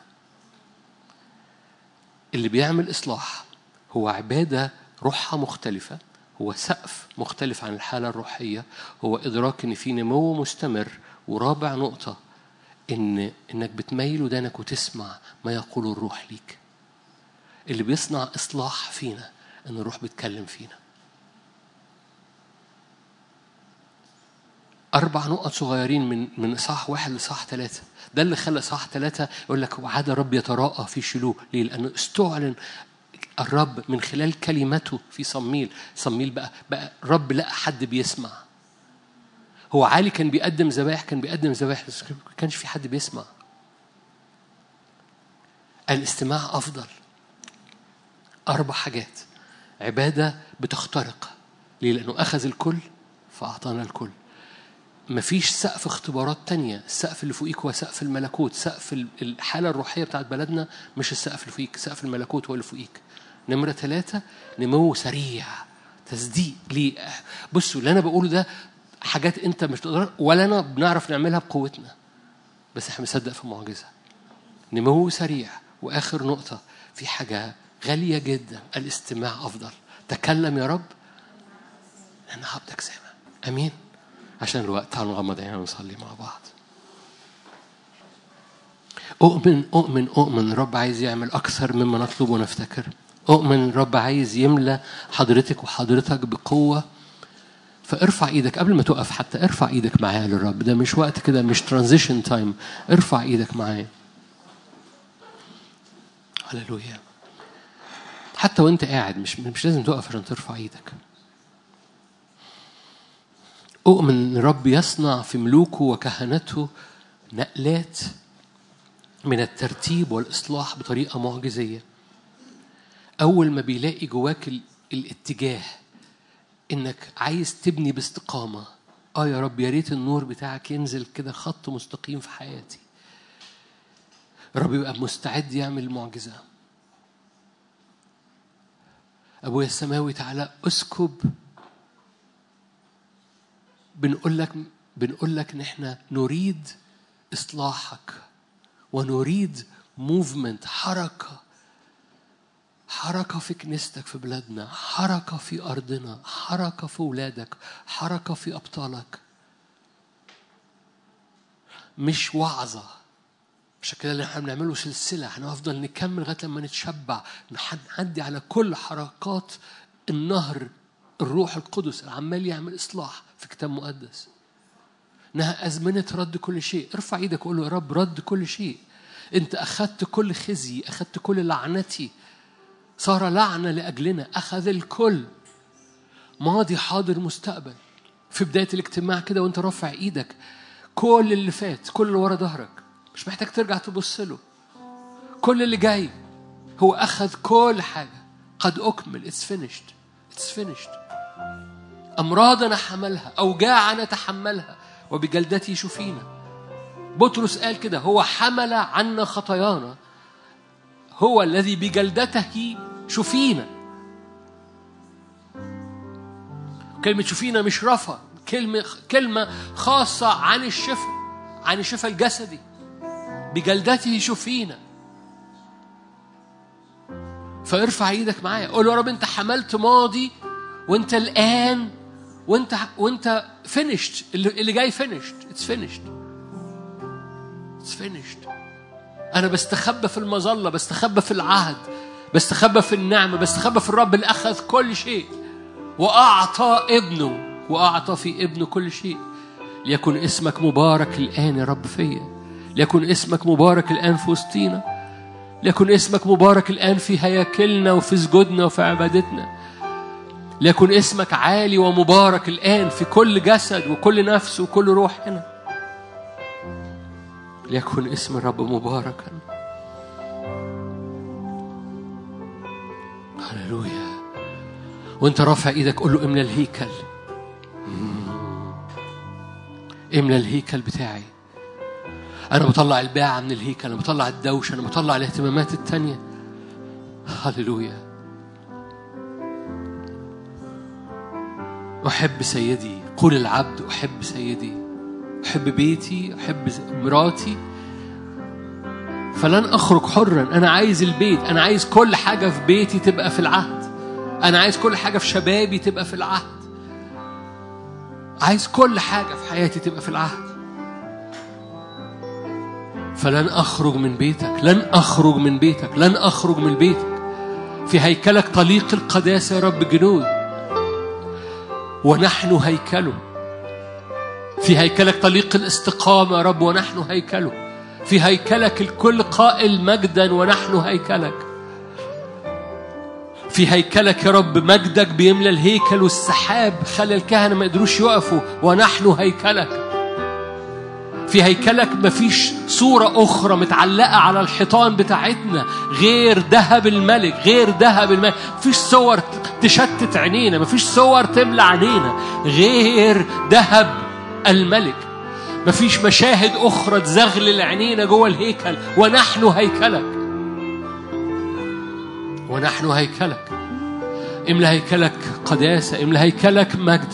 اللي بيعمل إصلاح هو عبادة روحها مختلفة هو سقف مختلف عن الحالة الروحية هو إدراك إن في نمو مستمر ورابع نقطة إن إنك بتميل ودانك وتسمع ما يقوله الروح ليك اللي بيصنع إصلاح فينا إن الروح بيتكلم فينا أربع نقط صغيرين من من إصحاح واحد لإصحاح ثلاثة ده اللي خلى إصحاح ثلاثة يقول لك وعاد الرب يتراءى في شلوه ليه؟ لأنه استعلن الرب من خلال كلمته في صميل صميل بقى بقى الرب لقى حد بيسمع هو عالي كان بيقدم ذبائح كان بيقدم ذبائح بس ما كانش في حد بيسمع الاستماع أفضل أربع حاجات عبادة بتخترق ليه؟ لأنه أخذ الكل فأعطانا الكل مفيش سقف اختبارات تانية السقف اللي فوقيك هو سقف الملكوت سقف الحالة الروحية بتاعت بلدنا مش السقف اللي فوقيك سقف الملكوت هو اللي فوقيك نمرة ثلاثة نمو سريع تصديق ليه بصوا اللي أنا بقوله ده حاجات أنت مش تقدر ولا أنا بنعرف نعملها بقوتنا بس احنا بنصدق في معجزة نمو سريع وآخر نقطة في حاجة غالية جدا الاستماع أفضل تكلم يا رب أنا عبدك سامع أمين عشان الوقت تعالوا نغمض عينينا ونصلي مع بعض أؤمن أؤمن أؤمن رب عايز يعمل أكثر مما نطلب ونفتكر أؤمن رب عايز يملى حضرتك وحضرتك بقوة فارفع ايدك قبل ما تقف حتى ارفع ايدك معايا للرب ده مش وقت كده مش ترانزيشن تايم ارفع ايدك معايا هللويا حتى وانت قاعد مش مش لازم تقف عشان ترفع ايدك أؤمن أن رب يصنع في ملوكه وكهنته نقلات من الترتيب والإصلاح بطريقة معجزية أول ما بيلاقي جواك الاتجاه إنك عايز تبني باستقامة آه يا رب يا ريت النور بتاعك ينزل كده خط مستقيم في حياتي رب يبقى مستعد يعمل معجزة أبويا السماوي تعالى أسكب بنقول لك بنقول لك ان احنا نريد اصلاحك ونريد موفمنت حركه حركه في كنيستك في بلادنا حركه في ارضنا حركه في ولادك حركه في ابطالك مش وعظه عشان كده اللي احنا بنعمله سلسله هنفضل نكمل لغايه لما نتشبع نعدي على كل حركات النهر الروح القدس عمال يعمل اصلاح في كتاب مقدس انها ازمنه رد كل شيء ارفع ايدك وقول له يا رب رد كل شيء انت اخذت كل خزي اخذت كل لعنتي صار لعنه لاجلنا اخذ الكل ماضي حاضر مستقبل في بدايه الاجتماع كده وانت رافع ايدك كل اللي فات كل اللي ورا ظهرك مش محتاج ترجع تبص له كل اللي جاي هو اخذ كل حاجه قد اكمل اتس فينيشد اتس فينيشد أمراضنا حملها أوجاعنا تحملها وبجلدته شفينا بطرس قال كده هو حمل عنا خطايانا هو الذي بجلدته شفينا كلمة شفينا مش رفع كلمة كلمة خاصة عن الشفاء عن الشفاء الجسدي بجلدته شفينا فارفع ايدك معايا قول يا رب انت حملت ماضي وانت الان وانت وانت فينيشد اللي جاي فينيشد اتس فينيشد اتس فينيشد انا بستخبى في المظله بستخبى في العهد بستخبى في النعمه بستخبى في الرب اللي اخذ كل شيء واعطى ابنه واعطى في ابنه كل شيء ليكن اسمك مبارك الان يا رب فيا ليكن اسمك مبارك الان في وسطينا ليكن اسمك مبارك الان في هياكلنا وفي سجودنا وفي عبادتنا ليكن اسمك عالي ومبارك الآن في كل جسد وكل نفس وكل روح هنا ليكن اسم الرب مباركا هللويا وانت رافع ايدك قول له املى الهيكل املى الهيكل بتاعي انا بطلع الباعة من الهيكل انا بطلع الدوشه انا بطلع الاهتمامات التانية هللويا أحب سيدي قول العبد أحب سيدي أحب بيتي أحب مراتي فلن أخرج حرا أنا عايز البيت أنا عايز كل حاجة في بيتي تبقى في العهد أنا عايز كل حاجة في شبابي تبقى في العهد عايز كل حاجة في حياتي تبقى في العهد فلن أخرج من بيتك لن أخرج من بيتك لن أخرج من بيتك في هيكلك طليق القداسة يا رب جنود ونحن هيكله في هيكلك طليق الاستقامة يا رب ونحن هيكله في هيكلك الكل قائل مجدا ونحن هيكلك في هيكلك يا رب مجدك بيملى الهيكل والسحاب خلى الكهنة ما يقدروش يقفوا ونحن هيكلك في هيكلك مفيش صورة أخرى متعلقة على الحيطان بتاعتنا غير ذهب الملك غير ذهب الملك مفيش صور تشتت عينينا مفيش صور تملى عينينا غير ذهب الملك مفيش مشاهد أخرى تزغلل عينينا جوه الهيكل ونحن هيكلك ونحن هيكلك املى هيكلك قداسة املى هيكلك مجد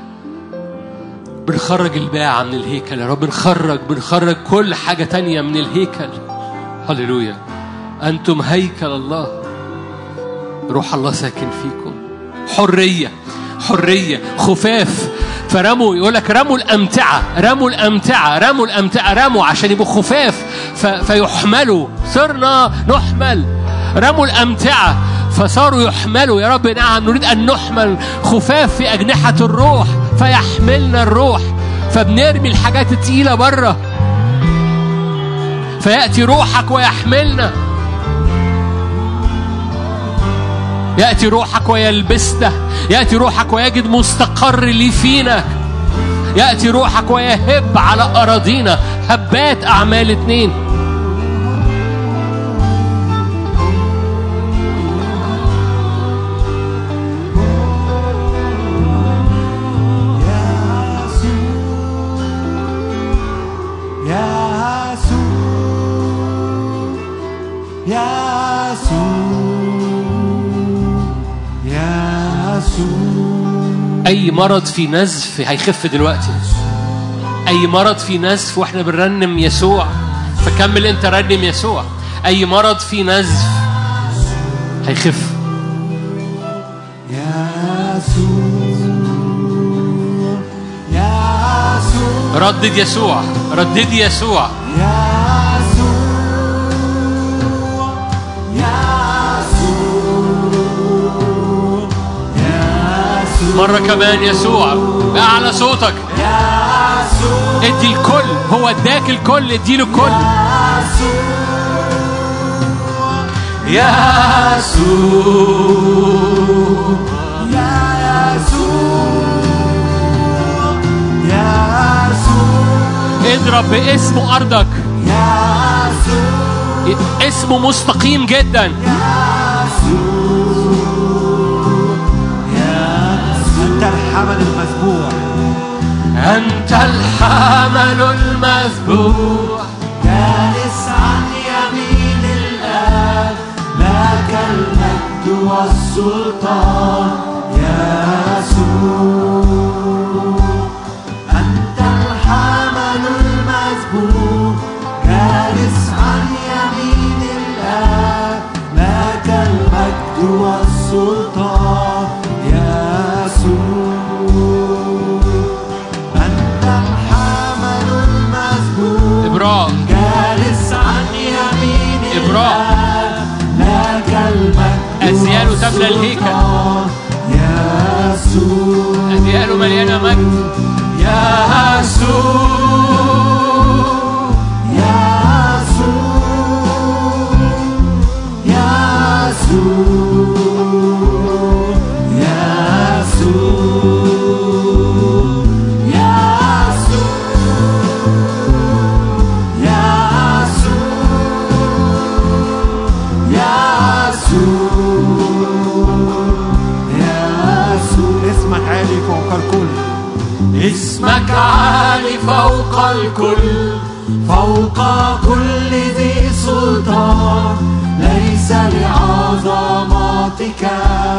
بنخرج الباعة من الهيكل يا رب بنخرج بنخرج كل حاجة تانية من الهيكل هللويا أنتم هيكل الله روح الله ساكن فيكم حرية حرية خفاف فرموا يقول لك رموا الأمتعة رموا الأمتعة رموا الأمتعة رموا عشان يبقوا خفاف ف... فيحملوا صرنا نحمل رموا الأمتعة فصاروا يحملوا يا رب نعم نريد أن نحمل خفاف في أجنحة الروح فيحملنا الروح فبنرمي الحاجات التقيلة بره فيأتي روحك ويحملنا يأتي روحك ويلبسنا يأتي روحك ويجد مستقر لي فينا يأتي روحك ويهب على أراضينا هبات أعمال اتنين أي مرض في نزف هيخف دلوقتي أي مرض في نزف وإحنا بنرنم يسوع فكمل أنت رنم يسوع أي مرض في نزف هيخف ردد يسوع ردد يسوع مرة كمان يسوع بأعلى صوتك ادي الكل هو اداك الكل ادي له الكل يا يسوع يا يسوع اضرب باسمه أرضك اسمه مستقيم جدا أنت الحمل المذبوح أنت الحمل المذبوح جالس عن يمين الآب لك المجد والسلطان يا يسوع أنت الحمل المذبوح جالس عن يمين الآب لك المجد والسلطان يا يسوع أنت الحمل المذبوح إبراء جالس عن يمين إبراء. الآب لك المجد أزياله تملى الهيكل. والسلطان يا يسوع أدياله مليانة مجد يا يسوع يا يسوع يا يسوع يا يسوع يا يسوع يا يسوع يا يسوع يا يسوع اسمك عالي فوق الكل اسمك عالي فوق الكل فوق كل ذي سلطان ليس لعظمتك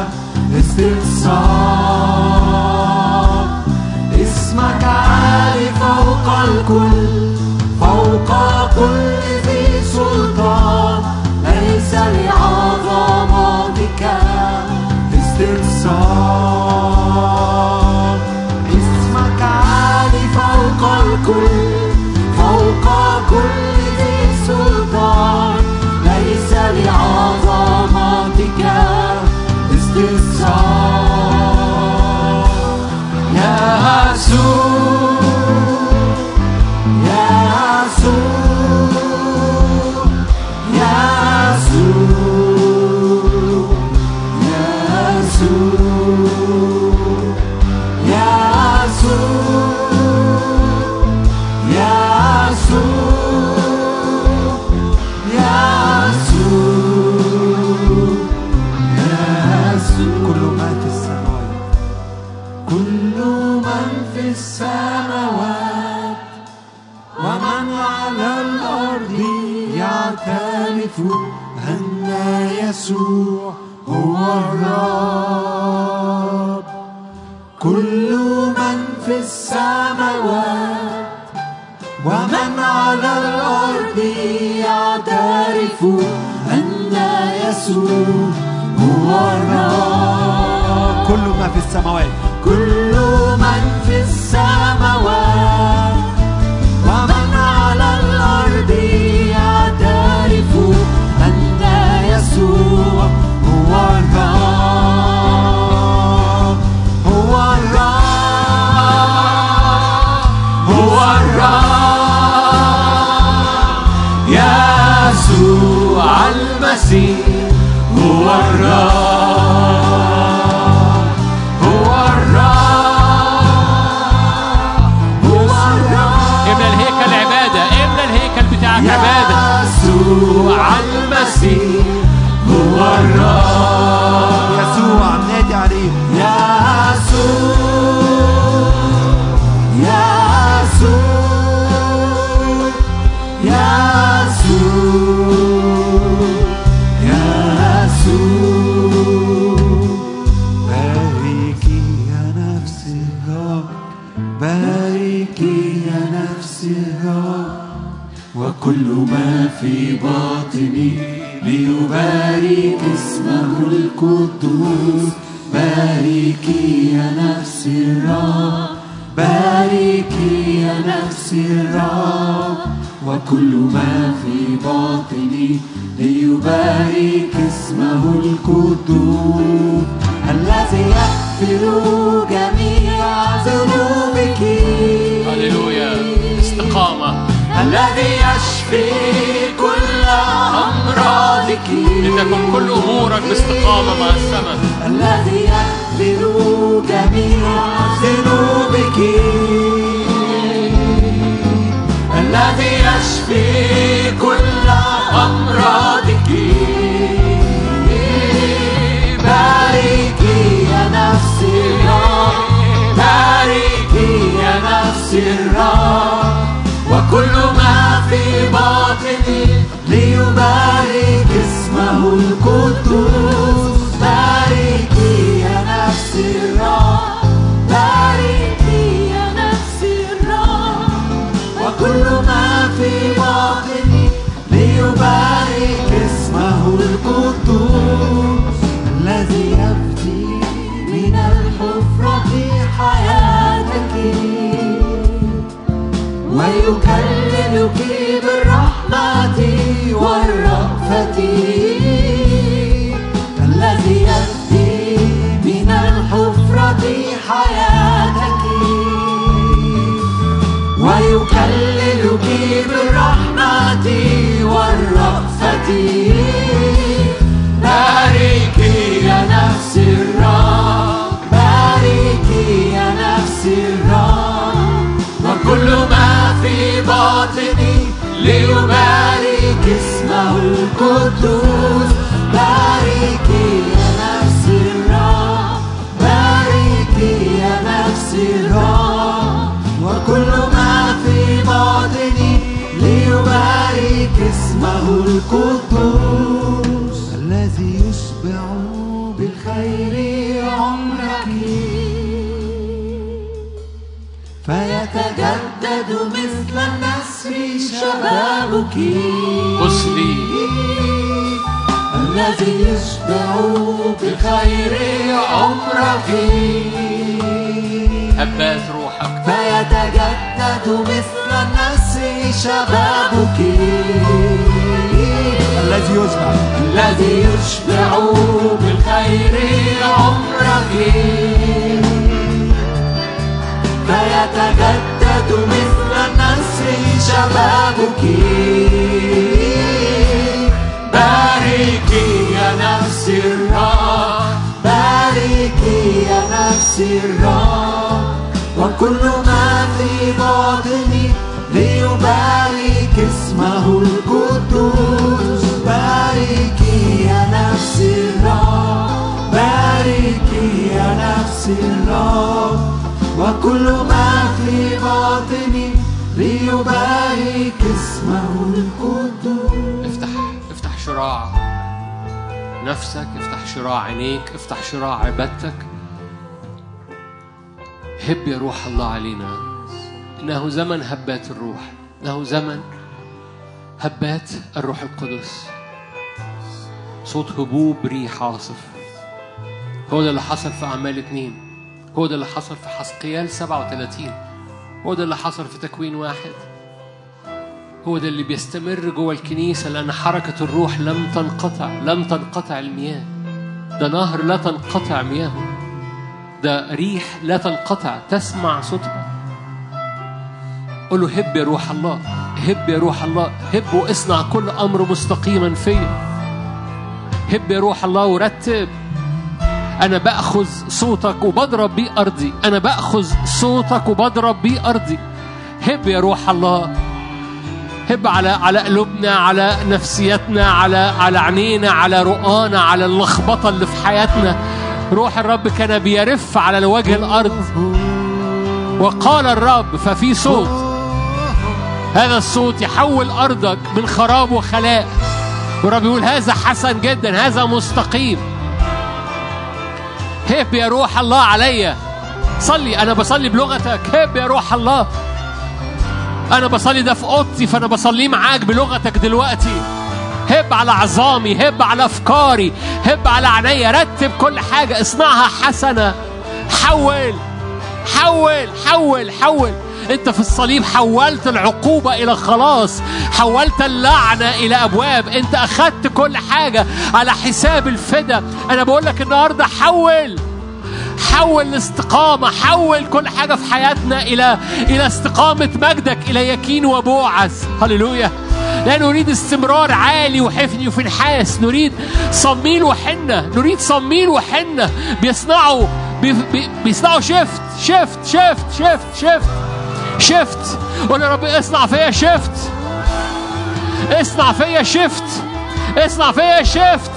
استقصاء اسمك عالي فوق الكل فوق كل ذي سلطان ليس لعظمتك باستقصاء اسمك عالي فوق الكل فوق كل ذي سلطان ليس لعظمتك استقصاء يا يسوع يا يسوع يا يسوع يا يسوع يا يسوع يا يسوع يا يسوع كل ما في السماوات كل من في السماوات ومن على الأرض يعترف أن يسوع هو الرب كل من في السماوات ومن على الأرض يعترف أن يسوع هو الرب كل ما في السماوات كل من في السماوات ومن على الأرض يعترف أن يسوع هو الرب هو الرب هو الرب يسوع المسيح هو الرب هو الرب هو الرب املى الهيكل عبادة املى الهيكل بتاعك عبادة يسوع المسيح هو الرب يسوع نادي عليه يسوع يسوع يسوع يسوع باركي يا نفس الرب باركي يا نفس الرب وكل ما في باطني ليبارك اسمه القدوس باركي يا نفس الرب باركي يا نفس الرب وكل ما في باطني ليبارك اسمه القدوس الذي يغفر جميع ذنوبك هللويا استقامة الذي يشفي كل أمراضك لتكن كل أمورك باستقامة مع السماء الذي يغفر جميع ذنوبك الذي يشفي كل أمراضك باركي يا نفسي الرب باركي يا نفسي الرب وكل ما في باطني ليبارك اسمه القدوس باركي يا نفسي الرب باركي يا نفسي الرب وكل ما في باطني ليبارك اسمه القدوس الذي يبدي من الحفرة حياتك ويكللك بالرحمة والرأفة الذي يبدي من الحفرة حياتك ويكللك بالرحمة والرأفة باركي يا نفس الرب باركي يا نفس الرب وكل ما في باطني ليبارك اسمه القدوس باركي يا نفس الرب باركي يا نفس الرب وكل ما في باطني ليبارك اسمه القدوس الذي يشبع بالخير عمرك فيتجدد مثل النسر شبابك بص لي الذي يشبع بخير عمرك هبات روحك فيتجدد مثل النسر شبابك الذي يشبع الذي يشبع بالخير عمرك فيتجدد مثل النسر شبابك باركي يا نفس الرب باركي يا نفس الرب وكل ما في باطني ليبارك اسمه القدوس باركي يا نفس الرب باركي يا نفس الرب وكل ما في باطني ليبارك اسمه القدوس افتح افتح شراع نفسك افتح شراع عينيك افتح شراع عبادتك هب يا روح الله علينا انه زمن هبات الروح انه زمن هبات الروح القدس صوت هبوب ريح عاصف هو ده اللي حصل في اعمال اتنين هو ده اللي حصل في حسقيال 37 هو ده اللي حصل في تكوين واحد هو ده اللي بيستمر جوه الكنيسة لأن حركة الروح لم تنقطع لم تنقطع المياه ده نهر لا تنقطع مياهه ده ريح لا تنقطع تسمع صوتها قل له هب يا روح الله هب يا روح الله هب واصنع كل أمر مستقيما فيا هب يا روح الله ورتب أنا بأخذ صوتك وبضرب بيه أرضي أنا بأخذ صوتك وبضرب بيه أرضي هب يا روح الله هب على على قلوبنا على نفسيتنا على على عينينا على رؤانا على اللخبطه اللي في حياتنا روح الرب كان بيرف على وجه الارض وقال الرب ففي صوت هذا الصوت يحول ارضك من خراب وخلاء والرب يقول هذا حسن جدا هذا مستقيم هب يا روح الله عليا صلي انا بصلي بلغتك هب يا روح الله انا بصلي ده في اوضتي فانا بصليه معاك بلغتك دلوقتي هب على عظامي هب على افكاري هب على عينيا رتب كل حاجه اصنعها حسنه حول حول حول حول انت في الصليب حولت العقوبة الى خلاص حولت اللعنة الى ابواب انت اخدت كل حاجة على حساب الفدا انا بقول لك النهاردة حول حول الاستقامة حول كل حاجة في حياتنا إلى إلى استقامة مجدك إلى يكين وبوعز هللويا لا نريد استمرار عالي وحفني وفنحاس نريد صميل وحنة نريد صميل وحنة بيصنعوا بي بي بيصنعوا شيفت شيفت شيفت شيفت شيفت شيفت قول يا رب اصنع فيا شيفت اصنع فيا شيفت اصنع فيا شيفت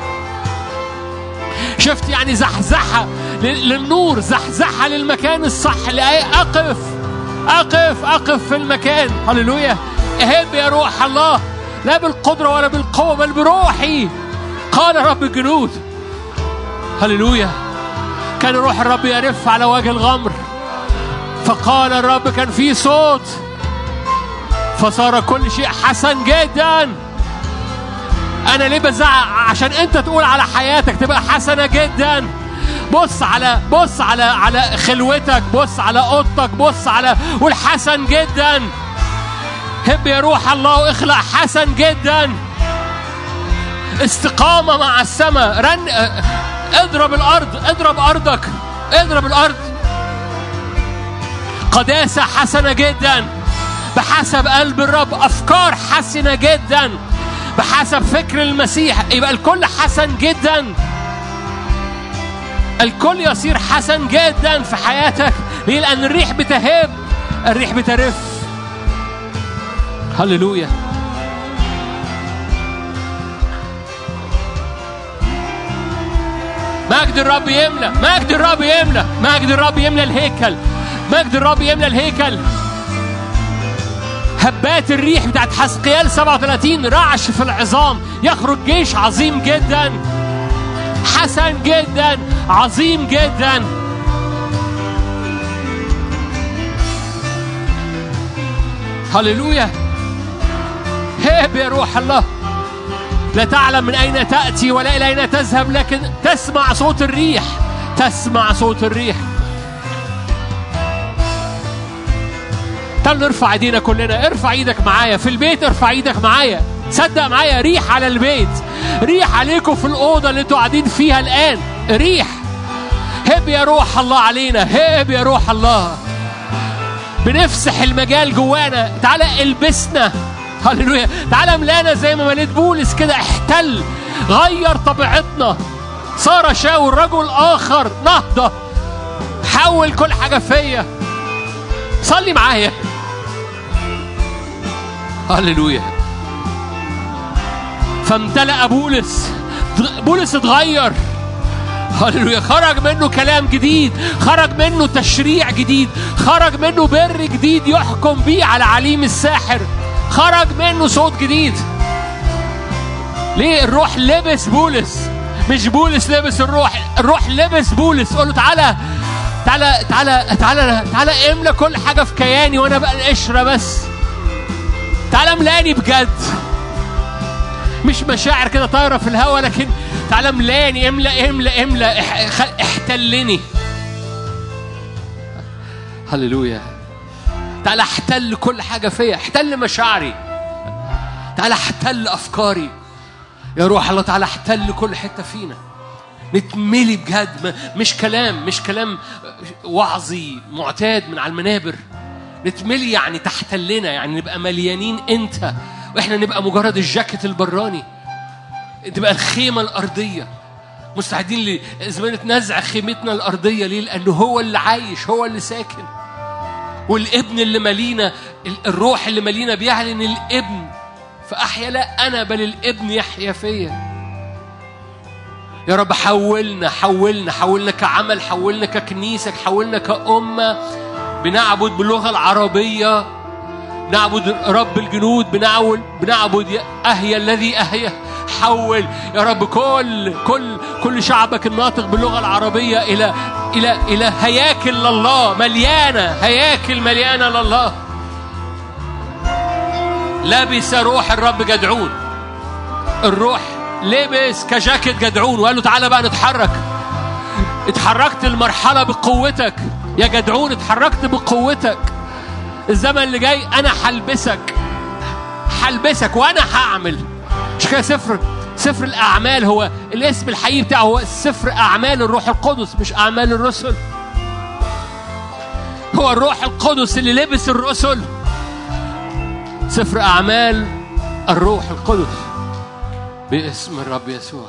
شفت يعني زحزحة لل- للنور زحزحة للمكان الصح لأي أقف أقف أقف في المكان هللويا اهب يا روح الله لا بالقدرة ولا بالقوة بل بروحي قال رب الجنود هللويا كان روح الرب يرف على وجه الغمر فقال الرب كان في صوت فصار كل شيء حسن جدا انا ليه بزعق عشان انت تقول على حياتك تبقى حسنه جدا بص على بص على على خلوتك بص على اوضتك بص على قول حسن جدا هب يا روح الله واخلق حسن جدا استقامة مع السماء رن اه، اضرب الأرض اضرب أرضك اضرب الأرض قداسة حسنة جدا بحسب قلب الرب أفكار حسنة جدا بحسب فكر المسيح يبقى الكل حسن جدا الكل يصير حسن جدا في حياتك ليه؟ لأن الريح بتهب الريح بترف هللويا مجد الرب يملى مجد الرب يملى مجد الرب يملى الهيكل مجد الرب يملى الهيكل هبات الريح بتاعت حسقيال 37 رعش في العظام يخرج جيش عظيم جدا حسن جدا عظيم جدا هللويا هب يا روح الله لا تعلم من أين تأتي ولا إلى أين تذهب لكن تسمع صوت الريح تسمع صوت الريح تعال نرفع ايدينا كلنا ارفع ايدك معايا في البيت ارفع ايدك معايا صدق معايا ريح على البيت ريح عليكم في الأوضة اللي انتوا قاعدين فيها الآن ريح هب يا روح الله علينا هب يا روح الله بنفسح المجال جوانا تعالى البسنا هللويا تعالى ملانا زي ما مليت بولس كده احتل غير طبيعتنا صار شاول رجل آخر نهضة حول كل حاجة فيا صلي معايا هللويا فامتلأ بولس بولس اتغير هللويا خرج منه كلام جديد خرج منه تشريع جديد خرج منه بر جديد يحكم بيه على عليم الساحر خرج منه صوت جديد ليه الروح لبس بولس مش بولس لبس الروح الروح لبس بولس قول له تعالى تعالى تعالى تعالى تعالى املى كل حاجه في كياني وانا بقى القشره بس تعالى املاني بجد مش مشاعر كده طايره في الهواء لكن تعالى ملاني املا املا املا احتلني هللويا تعالى احتل كل حاجه فيا احتل مشاعري تعالى احتل افكاري يا روح الله تعالى احتل كل حته فينا نتملي بجد مش كلام مش كلام وعظي معتاد من على المنابر نتملي يعني تحتلنا يعني نبقى مليانين انت واحنا نبقى مجرد الجاكيت البراني تبقى الخيمة الأرضية مستعدين لزمانة نزع خيمتنا الأرضية ليه؟ لأنه هو اللي عايش هو اللي ساكن والابن اللي ملينا الروح اللي ملينا بيعلن الابن فأحيا لا أنا بل الابن يحيا فيا يا رب حولنا حولنا حولنا كعمل حولنا ككنيسة حولنا كأمة بنعبد باللغة العربية نعبد رب الجنود بنعبد بنعبد أهيا الذي أهيا حول يا رب كل كل كل شعبك الناطق باللغة العربية إلى إلى إلى هياكل لله مليانة هياكل مليانة لله لبس روح الرب جدعون الروح لبس كجاكيت جدعون وقال له تعالى بقى نتحرك اتحركت المرحلة بقوتك يا جدعون اتحركت بقوتك الزمن اللي جاي انا هلبسك هلبسك وانا هعمل مش كده سفر سفر الاعمال هو الاسم الحقيقي بتاعه هو سفر اعمال الروح القدس مش اعمال الرسل هو الروح القدس اللي لبس الرسل سفر اعمال الروح القدس باسم الرب يسوع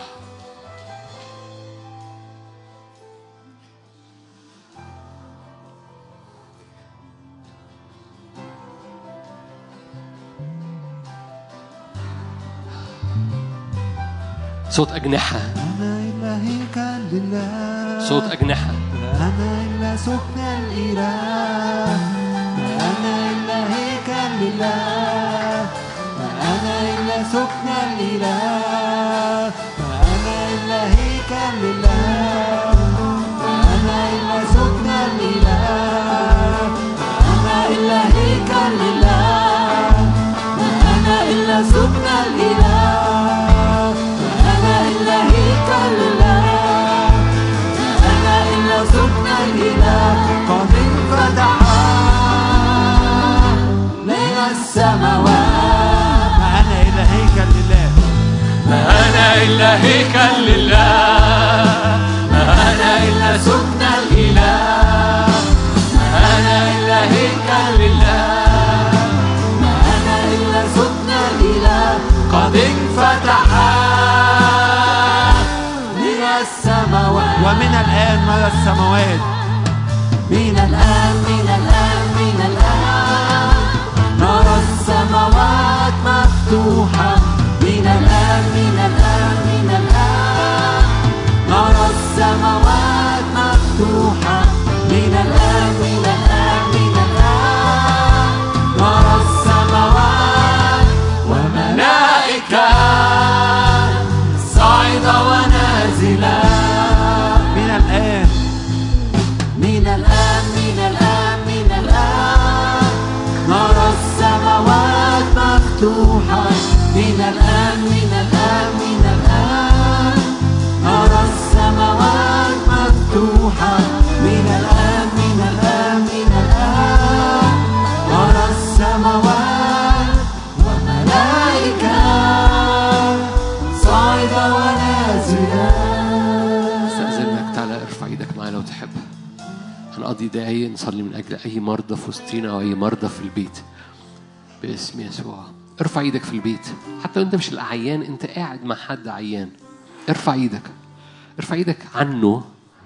صوت أجنحة أنا إلا هيكل لله صوت أجنحة أنا إلا سكن الإله أنا إلا هيكل لله أنا إلا سكن الإله أنا إلا هيكل لله أنا إلا سكن الإله أنا إلا هيكل لله أنا إلا سكن الإله أنا إلا هيكل لله أنا إلا سكن الإله قد انفتح لنا السماوات أنا إلا هيكل لله أنا إلا هيكل لله أنا إلا سكن الإله أنا إلا هيكل لله أنا إلا سكن الإله قد انفتح من السماوات ومن الآن مدى السماوات من الآن من الآن من الآن نرى السماوات مفتوحة من الآن من الآن من الآن نرى السماوات مفتوحة من الآن من الآن من الآن نرى السماوات وملائكة صاعدة ونازلة من الآن من الآن من الآن من الآن نرى السماوات مفتوحة من الآن من الآن من الآن نرى السماوات مفتوحة معايا لو تحب هنقضي دقايق نصلي من أجل أي مرضى في وسطينا أو أي مرضى في البيت باسم يسوع ارفع ايدك في البيت حتى لو انت مش العيان انت قاعد مع حد عيان ارفع ايدك ارفع ايدك عنه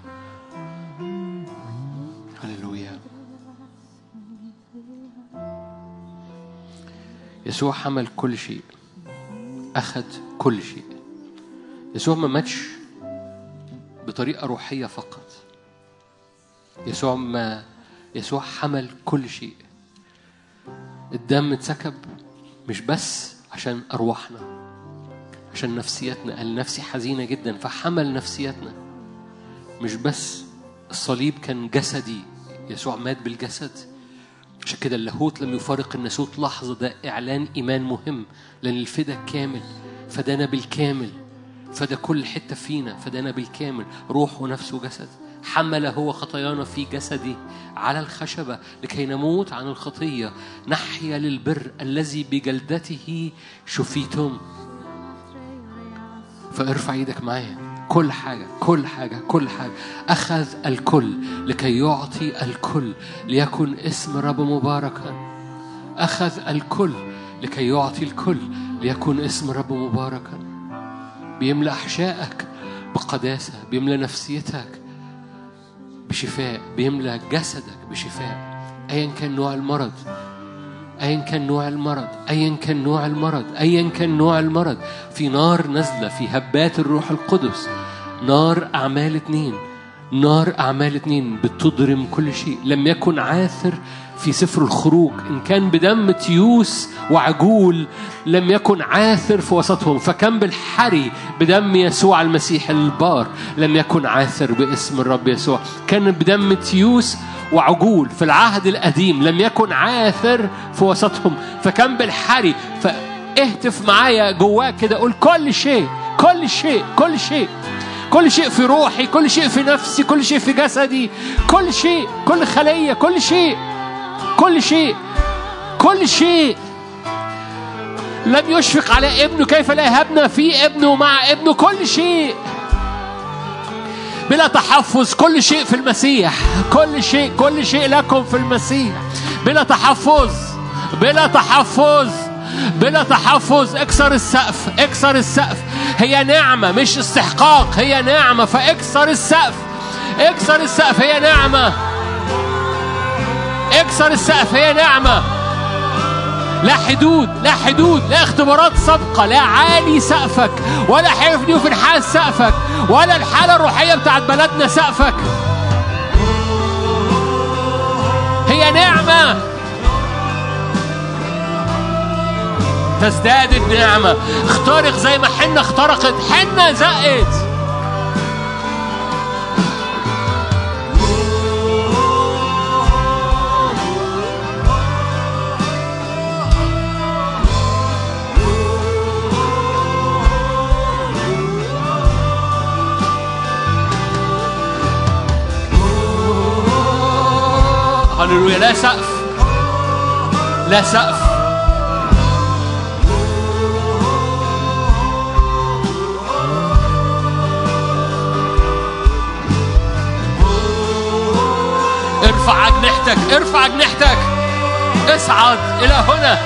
هللويا يسوع حمل كل شيء أخذ كل شيء يسوع ما ماتش بطريقة روحية فقط يسوع ما يسوع حمل كل شيء الدم اتسكب مش بس عشان أرواحنا عشان نفسيتنا قال نفسي حزينة جدا فحمل نفسيتنا مش بس الصليب كان جسدي يسوع مات بالجسد عشان كده اللاهوت لم يفارق الناسوت لحظة ده إعلان إيمان مهم لأن الفدا كامل فدانا بالكامل فدا كل حتة فينا فدانا بالكامل روح ونفس وجسد حمل هو خطايانا في جسده على الخشبة لكي نموت عن الخطية نحيا للبر الذي بجلدته شفيتم فارفع ايدك معايا كل حاجة كل حاجة كل حاجة أخذ الكل لكي يعطي الكل ليكن اسم رب مباركا أخذ الكل لكي يعطي الكل ليكن اسم رب مباركا بيملأ أحشائك بقداسة بيملأ نفسيتك بشفاء بيملأ جسدك بشفاء أيا كان نوع المرض ايا كان نوع المرض ايا كان نوع المرض ايا كان نوع المرض في نار نازله في هبات الروح القدس نار اعمال اتنين نار اعمال اتنين بتضرم كل شيء لم يكن عاثر في سفر الخروج ان كان بدم تيوس وعجول لم يكن عاثر في وسطهم فكان بالحري بدم يسوع المسيح البار لم يكن عاثر باسم الرب يسوع كان بدم تيوس وعجول في العهد القديم لم يكن عاثر في وسطهم فكان بالحري فاهتف معايا جواه كده قول كل شيء كل شيء كل شيء كل شيء في روحي كل شيء في نفسي كل شيء في جسدي كل شيء كل خلية كل شيء كل شيء كل شيء لم يشفق على ابنه كيف لا يهبنا في ابنه مع ابنه كل شيء بلا تحفظ كل شيء في المسيح كل شيء كل شيء لكم في المسيح بلا تحفظ بلا تحفظ بلا تحفظ اكسر السقف اكسر السقف هي نعمة مش استحقاق هي نعمة فاكسر السقف اكسر السقف هي نعمة اكسر السقف هي نعمة لا حدود لا حدود لا اختبارات سابقة لا عالي سقفك ولا حفني وفي الحال سقفك ولا الحالة الروحية بتاعت بلدنا سقفك هي نعمة تزداد النعمة اخترق زي ما حنة اخترقت حنة زقت هللويا لا سقف لا سقف ارفع أجنحتك ارفع أجنحتك اصعد إلى هنا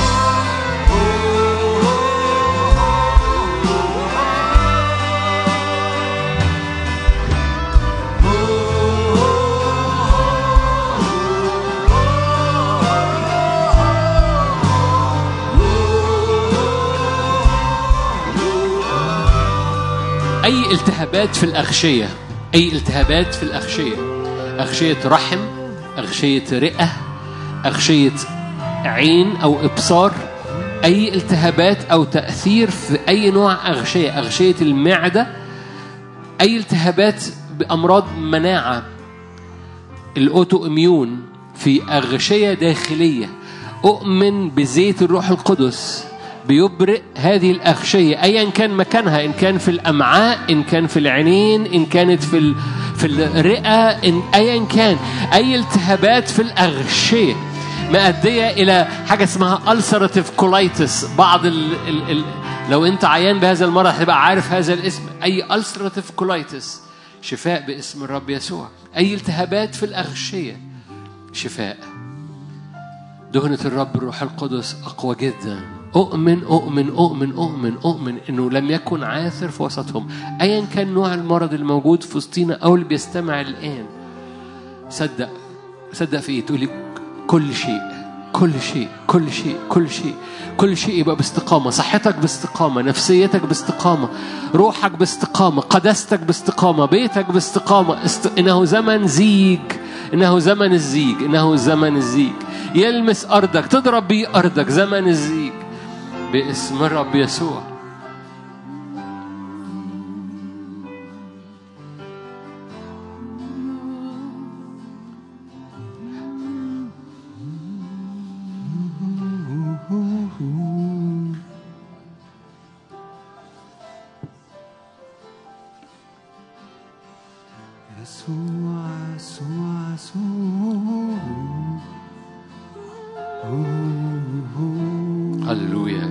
أي التهابات في الأغشية أي التهابات في الأغشية أغشية رحم أغشية رئة أغشية عين أو إبصار أي التهابات أو تأثير في أي نوع أغشية أغشية المعدة أي التهابات بأمراض مناعة الأوتو إميون في أغشية داخلية أؤمن بزيت الروح القدس بيبرئ هذه الأغشية أيا كان مكانها إن كان في الأمعاء إن كان في العينين إن كانت في ال... في الرئة إن أيا كان أي التهابات في الأغشية مؤدية إلى حاجة اسمها ulcerative colitis بعض ال... ال... ال... لو أنت عيان بهذا المرض هتبقى عارف هذا الاسم أي ulcerative colitis شفاء باسم الرب يسوع أي التهابات في الأغشية شفاء دهنة الرب الروح القدس أقوى جدا أؤمن أؤمن أؤمن أؤمن أؤمن إنه لم يكن عاثر في وسطهم أيا كان نوع المرض الموجود في وسطينا أو اللي بيستمع الآن صدق صدق في إيه تقولي كل شيء كل شيء كل شيء كل شيء كل شيء يبقى باستقامة صحتك باستقامة نفسيتك باستقامة روحك باستقامة قداستك باستقامة بيتك باستقامة است... إنه زمن زيج إنه زمن الزيج إنه زمن الزيج يلمس أرضك تضرب بيه أرضك زمن الزيج باسم الرب يسوع يسوع يسوع يسوع هللويا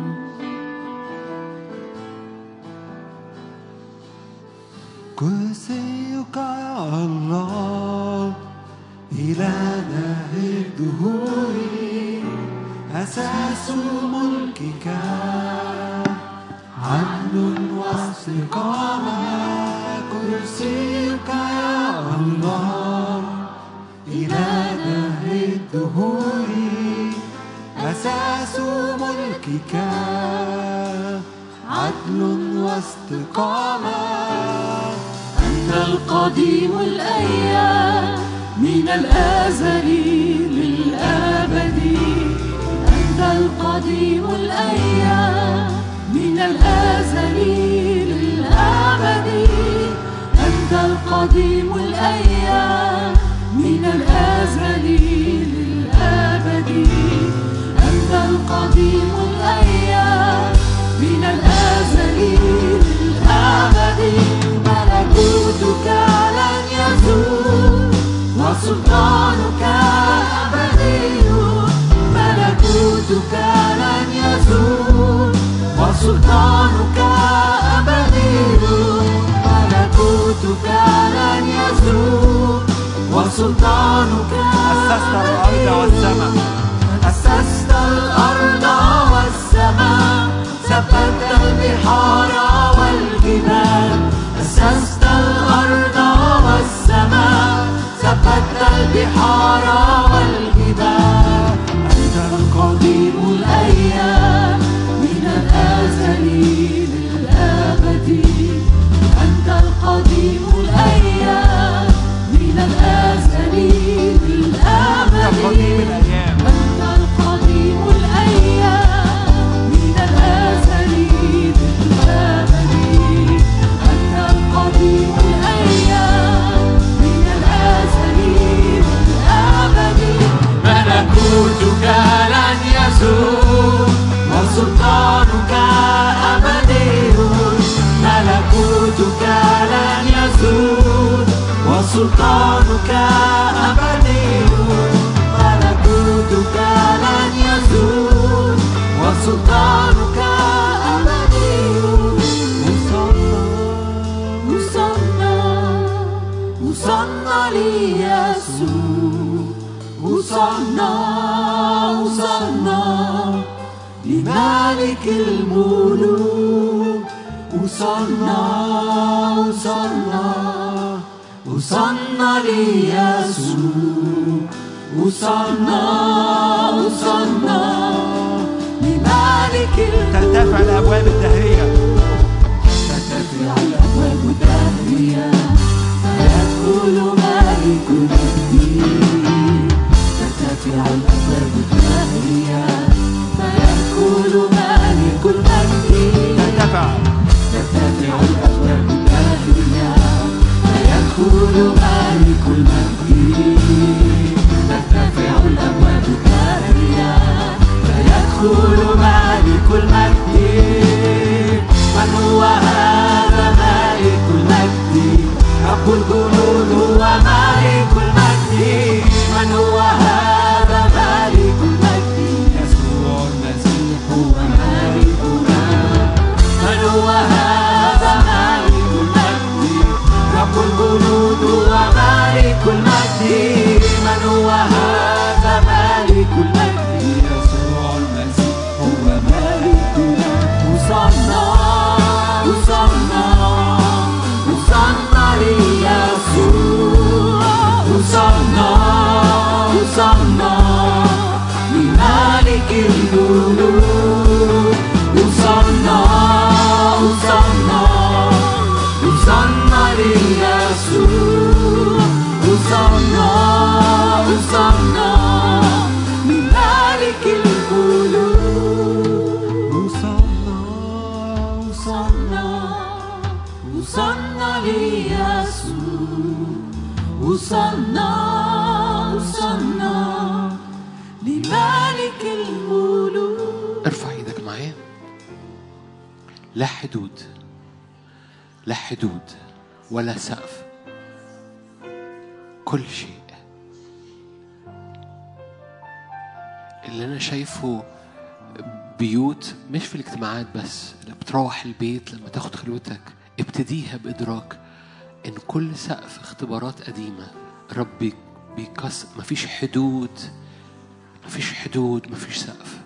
كرسيك يا الله إلهنا الدهور أساس ملكك عدل واستقامة كرسيك يا الله إلهنا الدهور أساس ملكك عدل واستقامة أنت القديم الأيام من الأزل للأبد أنت القديم الأيام من الأزل للأبد أنت القديم الأيام من الأزل للأبد أنت القديم الأيام من الأزل للأبد ملكوتك لن يزول وسلطانك أبدي ملكوتك لن يزول وسلطانك أبدي ملكوتك لن يزول وسلطانك أسست الأرض والسماء أسست الأرض والسماء ثبت البحار والجبال أسست الأرض والسماء ثبت البحار والجبال أنت القديم الأيام من الأزل للأبد أنت القديم الأيام من الأزل للأبد أنت قديم الأيام أنت القديم الأيام من الأزل للأبد أنت القديم الأيام من الأزل للأبد ملكوتك لن يزول وسلطانك أبدي ملكوتك لن يزول وسلطانك أبدي ملكوتك لن يزول وسلطانك أبدي وصلنا وصلنا ليسوع وصلنا وصلنا لملك الملوك وصلنا وصلنا وصلنا ليسوع وصلنا وصلنا لملك ترتفع الأبواب الدهرية ترتفع الأبواب الدهرية فيدخل ملك المجد ترتفع الأبواب الدهرية فيدخل ملك المجد ترتفع ترتفع الأبواب الدهرية فيدخل ملك المجد ترتفع الأبواب الدهرية فيدخل ملك المجد من هو هذا ملك المجد رب الجنود هو ملك المجد من هو هذا ملك المجد يسوع المسيح هو ملكنا من هو هذا ملك المجد رب المجد من هو هذا مالك المجد يسوع المسيح هو مالكنا وصلنا وصلنا وصلنا ليسوع وصلنا وصلنا لمالك الملوك وصلنا وصلنا وصلنا ليسوع وصلنا وصلنا لمالك الملوك وصلنا وصلنا وصلنا ليسوع وصلنا وصلنا لمالك الملوك ارفع ايدك معايا لا حدود لا حدود ولا سقف كل شيء اللي انا شايفه بيوت مش في الاجتماعات بس لما بتروح البيت لما تاخد خلوتك ابتديها بادراك ان كل سقف اختبارات قديمه رب بيكسر مفيش حدود مفيش حدود مفيش سقف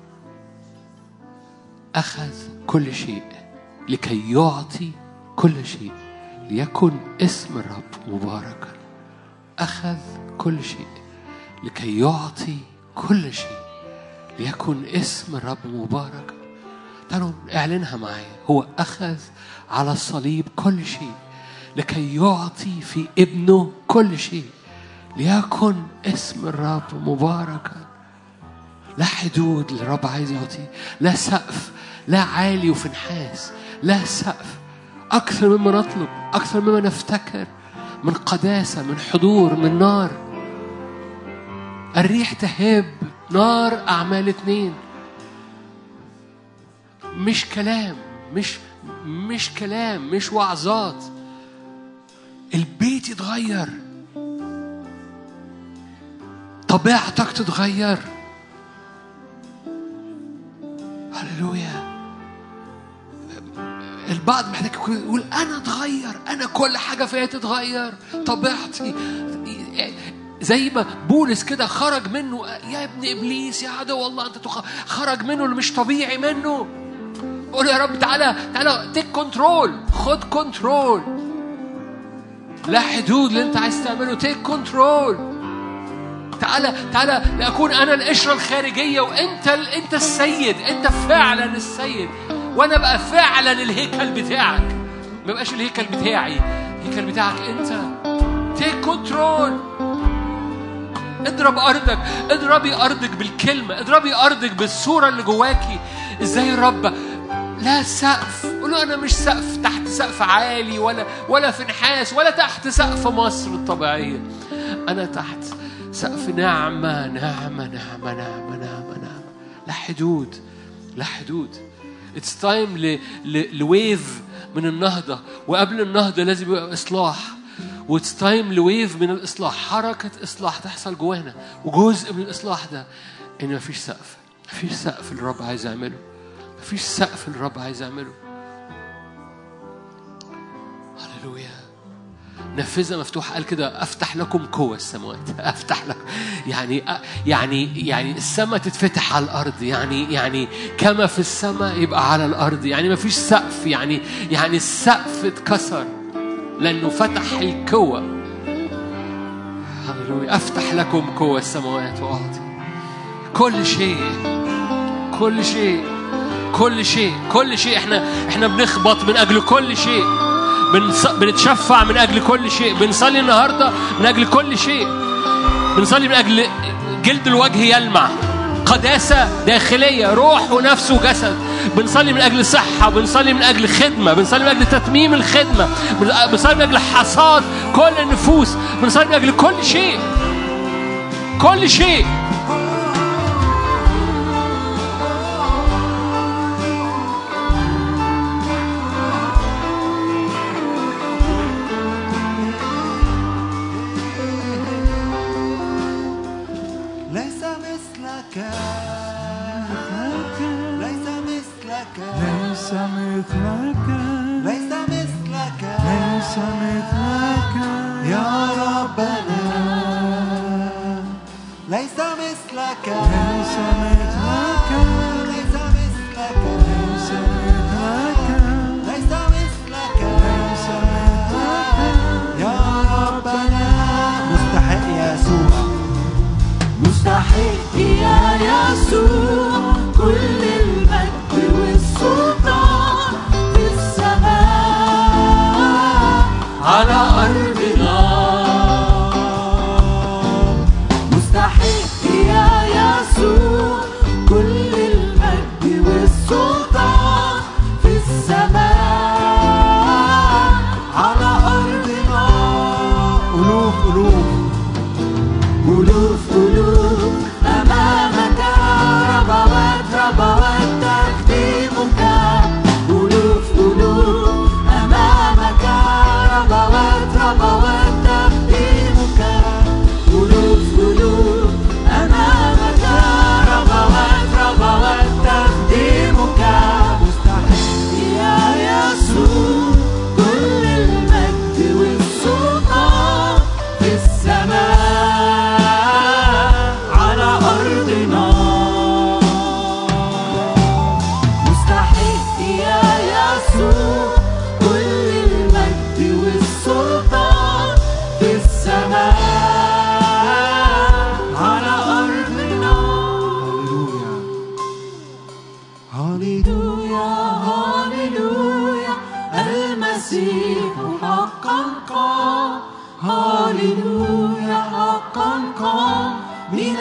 أخذ كل شيء لكي يعطي كل شيء ليكن اسم الرب مباركا أخذ كل شيء لكي يعطي كل شيء ليكن اسم الرب مباركا تعالوا اعلنها معايا هو أخذ على الصليب كل شيء لكي يعطي في ابنه كل شيء ليكن اسم الرب مباركا لا حدود اللي الرب عايز يعطيه لا سقف لا عالي وفي نحاس لا سقف أكثر مما نطلب أكثر مما نفتكر من قداسة من حضور من نار الريح تهب نار أعمال اتنين مش كلام مش مش كلام مش وعظات البيت يتغير طبيعتك تتغير هللويا البعض محتاج يقول انا اتغير انا كل حاجه فيا تتغير طبيعتي زي ما بولس كده خرج منه يا ابن ابليس يا عدو الله انت تخ... خرج منه اللي مش طبيعي منه قول يا رب تعالى تعالى تيك كنترول خد كنترول لا حدود اللي انت عايز تعمله تيك كنترول تعالى تعالى لأكون أنا القشرة الخارجية وأنت ال... أنت السيد أنت فعلا السيد وأنا بقى فعلا الهيكل بتاعك ما بقاش الهيكل بتاعي الهيكل بتاعك أنت تيك كنترول اضرب أرضك اضربي أرضك بالكلمة اضربي أرضك بالصورة اللي جواكي ازاي الرب لا سقف قولوا أنا مش سقف تحت سقف عالي ولا ولا في نحاس ولا تحت سقف مصر الطبيعية أنا تحت سقف نعمة نعمة نعمة نعمة نعمة نعمة لا حدود لا حدود اتس تايم ل... ل... لويف من النهضة وقبل النهضة لازم يبقى إصلاح واتس تايم لويف من الإصلاح حركة إصلاح تحصل جوانا وجزء من الإصلاح ده إن مفيش سقف مفيش سقف اللي الرب عايز يعمله مفيش سقف اللي الرب عايز يعمله هللويا نفذة مفتوح قال كده افتح لكم قوة السماوات افتح لكم يعني يعني يعني السماء تتفتح على الارض يعني يعني كما في السماء يبقى على الارض يعني ما فيش سقف يعني يعني السقف اتكسر لانه فتح القوة هللويا افتح لكم قوة السماوات واعطي كل شيء كل شيء كل شيء كل شيء احنا احنا بنخبط من اجل كل شيء بنص... بنتشفع من اجل كل شيء بنصلي النهارده من اجل كل شيء بنصلي من اجل جلد الوجه يلمع قداسة داخلية روح ونفس وجسد بنصلي من أجل صحة بنصلي من أجل خدمة بنصلي من أجل تتميم الخدمة بنصلي من أجل حصاد كل النفوس بنصلي من أجل كل شيء كل شيء ليس مثلك ليس مثلك ليس مثلك ليس مثلك ليس مثلك يا ربنا ليس مثلك ليس مثلك ليس مثلك ليس مثلك ليس مثلك يا ربنا مستحق يسوع مستحق يا يسوع كل المجد والسلطان في السماء على أرضنا مستحق يا يسوع كل المجد والسلطان في السماء على أرضنا ألوف ألوف ألوف ألوف أمامك ربوات ربوات تخدمك ألوف ألوف أمامك ربوات ربوات تخدمك ألوف ألوف أمامك ربوات ربوات تخدمك مستحق يا يسوع كل المجد والسلطان في السماء على أرضنا مستحق يا يسوع كل المجد والسلطان في السماء على أرضنا هللويا هاليلويا هاليلويا المسيح حقا قام هاليلويا حقا قام من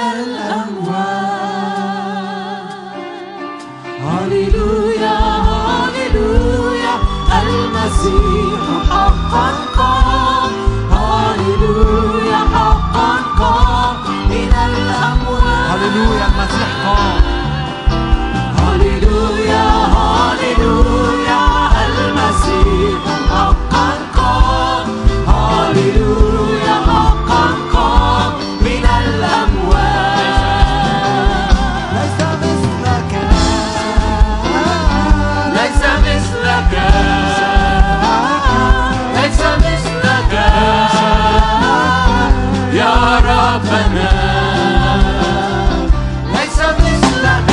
الأموات هاليلويا هاليلويا المسيح حقا قام هاليلويا حقا قام من الأموات هللويا المسيح قام هاليلويا هاليلويا المسيح حقا قام هاليلويا حقا قام من الأموات ليس مثلك ليس مثلك ليس مثلك يا ربنا ليس مثلك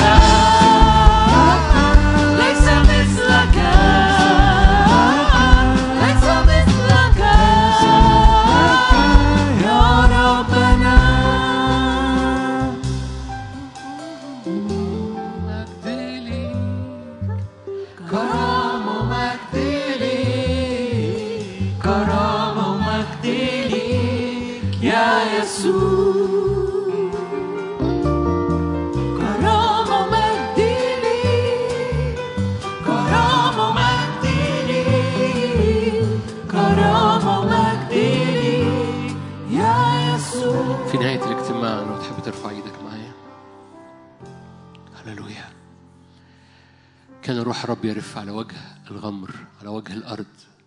ليس مثلك ليس مثلك يا ربنا مجد ليك كرامة ومجد ليك كرامة ومجد ليك يا يسوع كرامة ومجد ليك كرامة ومجد ليك كرامة ومجد ليك يا يسوع في نهاية الاجتماع لو تحب ترفع ايدك معايا هللويا كان الروح الرب يرف على وجه الغمر على وجه الأرض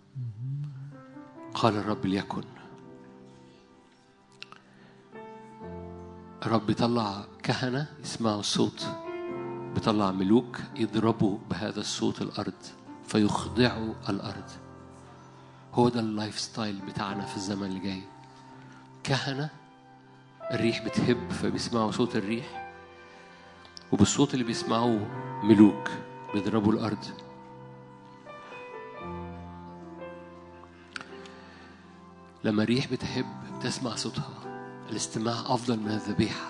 قال الرب ليكن الرب بيطلع كهنة يسمعوا الصوت بيطلع ملوك يضربوا بهذا الصوت الأرض فيخضعوا الأرض هو ده اللايف ستايل بتاعنا في الزمن اللي جاي كهنة الريح بتهب فبيسمعوا صوت الريح وبالصوت اللي بيسمعوه ملوك بيضربوا الأرض لما الريح بتهب بتسمع صوتها الاستماع أفضل من الذبيحة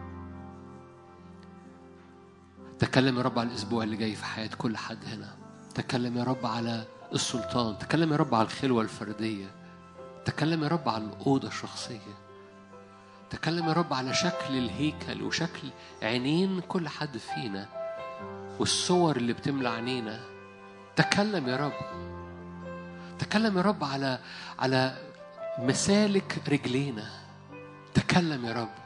تكلم يا رب على الأسبوع اللي جاي في حياة كل حد هنا تكلم يا رب على السلطان تكلم يا رب على الخلوة الفردية تكلم يا رب على الأوضة الشخصية تكلم يا رب على شكل الهيكل وشكل عينين كل حد فينا والصور اللي بتملى عينينا تكلم يا رب تكلم يا رب على على مسالك رجلينا تكلم يا رب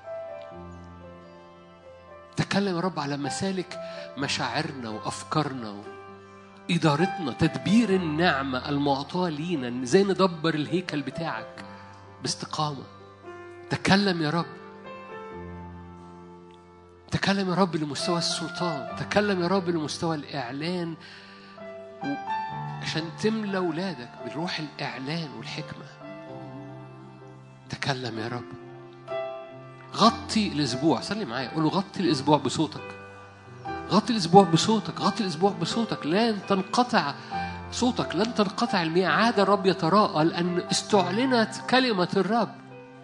تكلم يا رب على مسالك مشاعرنا وافكارنا ادارتنا تدبير النعمه المعطاه لينا ازاي ندبر الهيكل بتاعك باستقامه تكلم يا رب تكلم يا رب لمستوى السلطان تكلم يا رب لمستوى الإعلان و... عشان تملى أولادك بروح الإعلان والحكمة تكلم يا رب غطي الاسبوع صلي معايا قول له غطي الاسبوع بصوتك غطي الاسبوع بصوتك غطي الاسبوع بصوتك لن تنقطع صوتك لن تنقطع المياه عاد الرب يتراءى لان استعلنت كلمه الرب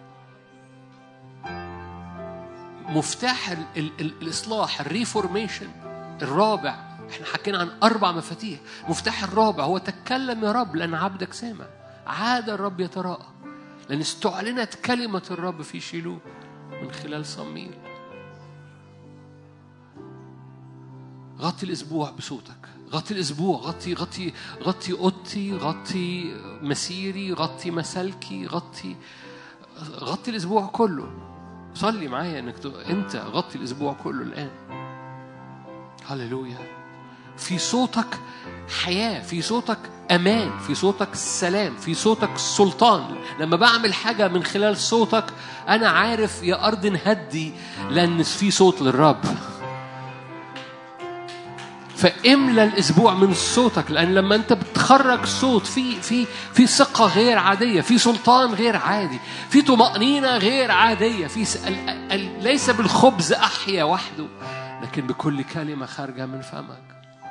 مفتاح ال ال ال الاصلاح الريفورميشن الرابع احنا حكينا عن اربع مفاتيح المفتاح الرابع هو تكلم يا رب لان عبدك سامع عاد الرب يتراءى لان استعلنت كلمه الرب في شيلوه من خلال صميل غطي الاسبوع بصوتك غطي الاسبوع غطي غطي غطي اوضتي غطي مسيري غطي مسالكي غطي غطي الاسبوع كله صلي معايا انك ت- انت غطي الاسبوع كله الان هللويا في صوتك حياة في صوتك أمان في صوتك سلام في صوتك سلطان لما بعمل حاجة من خلال صوتك أنا عارف يا أرض هدي لأن في صوت للرب فاملى الاسبوع من صوتك لان لما انت بتخرج صوت في في في ثقه غير عاديه في سلطان غير عادي في طمانينه غير عاديه في س... ال... ال... ليس بالخبز احيا وحده لكن بكل كلمه خارجه من فمك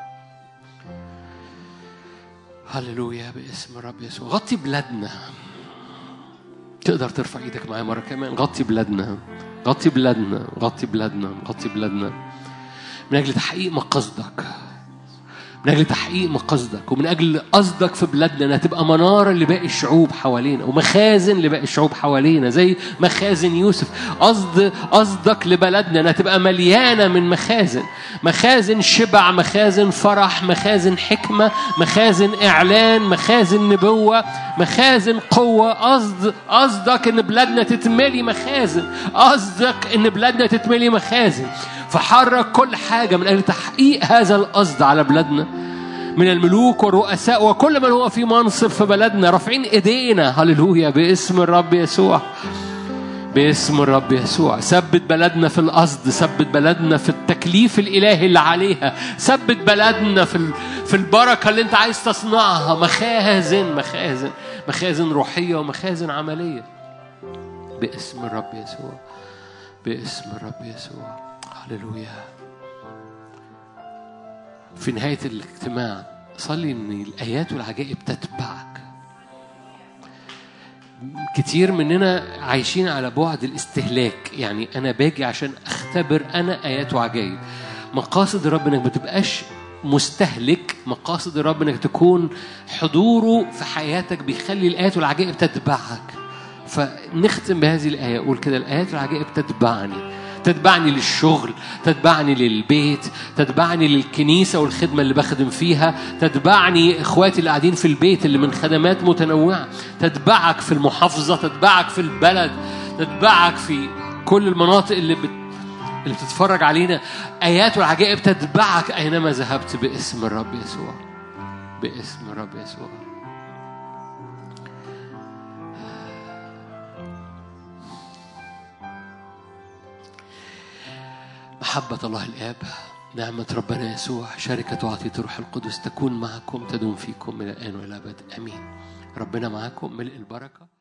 هللويا باسم الرب يسوع غطي بلادنا تقدر ترفع ايدك معايا مره كمان غطي بلادنا غطي بلادنا غطي بلادنا غطي بلادنا من أجل تحقيق مقاصدك من أجل تحقيق مقاصدك ومن أجل قصدك في بلادنا إنها تبقى منارة لباقي الشعوب حوالينا ومخازن لباقي الشعوب حوالينا زي مخازن يوسف قصد قصدك لبلدنا إنها تبقى مليانة من مخازن مخازن شبع مخازن فرح مخازن حكمة مخازن إعلان مخازن نبوة مخازن قوة قصد قصدك إن بلادنا تتملي مخازن قصدك إن بلادنا تتملي مخازن فحرك كل حاجة من أجل تحقيق هذا القصد على بلادنا من الملوك والرؤساء وكل من هو في منصب في بلدنا رافعين ايدينا هللويا باسم الرب يسوع باسم الرب يسوع ثبت بلدنا في القصد ثبت بلدنا في التكليف الالهي اللي عليها ثبت بلدنا في ال- في البركه اللي انت عايز تصنعها مخازن مخازن مخازن روحيه ومخازن عمليه باسم الرب يسوع باسم الرب يسوع هللويا في نهاية الاجتماع صلي ان الآيات والعجائب تتبعك كتير مننا عايشين على بعد الاستهلاك يعني أنا باجي عشان أختبر أنا آيات وعجائب مقاصد الرب إنك ما تبقاش مستهلك مقاصد الرب إنك تكون حضوره في حياتك بيخلي الآيات والعجائب تتبعك فنختم بهذه الآية أقول كده الآيات والعجائب تتبعني تتبعني للشغل تتبعني للبيت تتبعني للكنيسة والخدمة اللي بخدم فيها تتبعني إخواتي اللي قاعدين في البيت اللي من خدمات متنوعة تتبعك في المحافظة تتبعك في البلد تتبعك في كل المناطق اللي بت... اللي بتتفرج علينا آيات والعجائب تتبعك أينما ذهبت باسم الرب يسوع باسم الرب يسوع محبة الله الآب نعمة ربنا يسوع شركة وعطية الروح القدس تكون معكم تدوم فيكم من الآن والأبد آمين ربنا معكم ملء البركة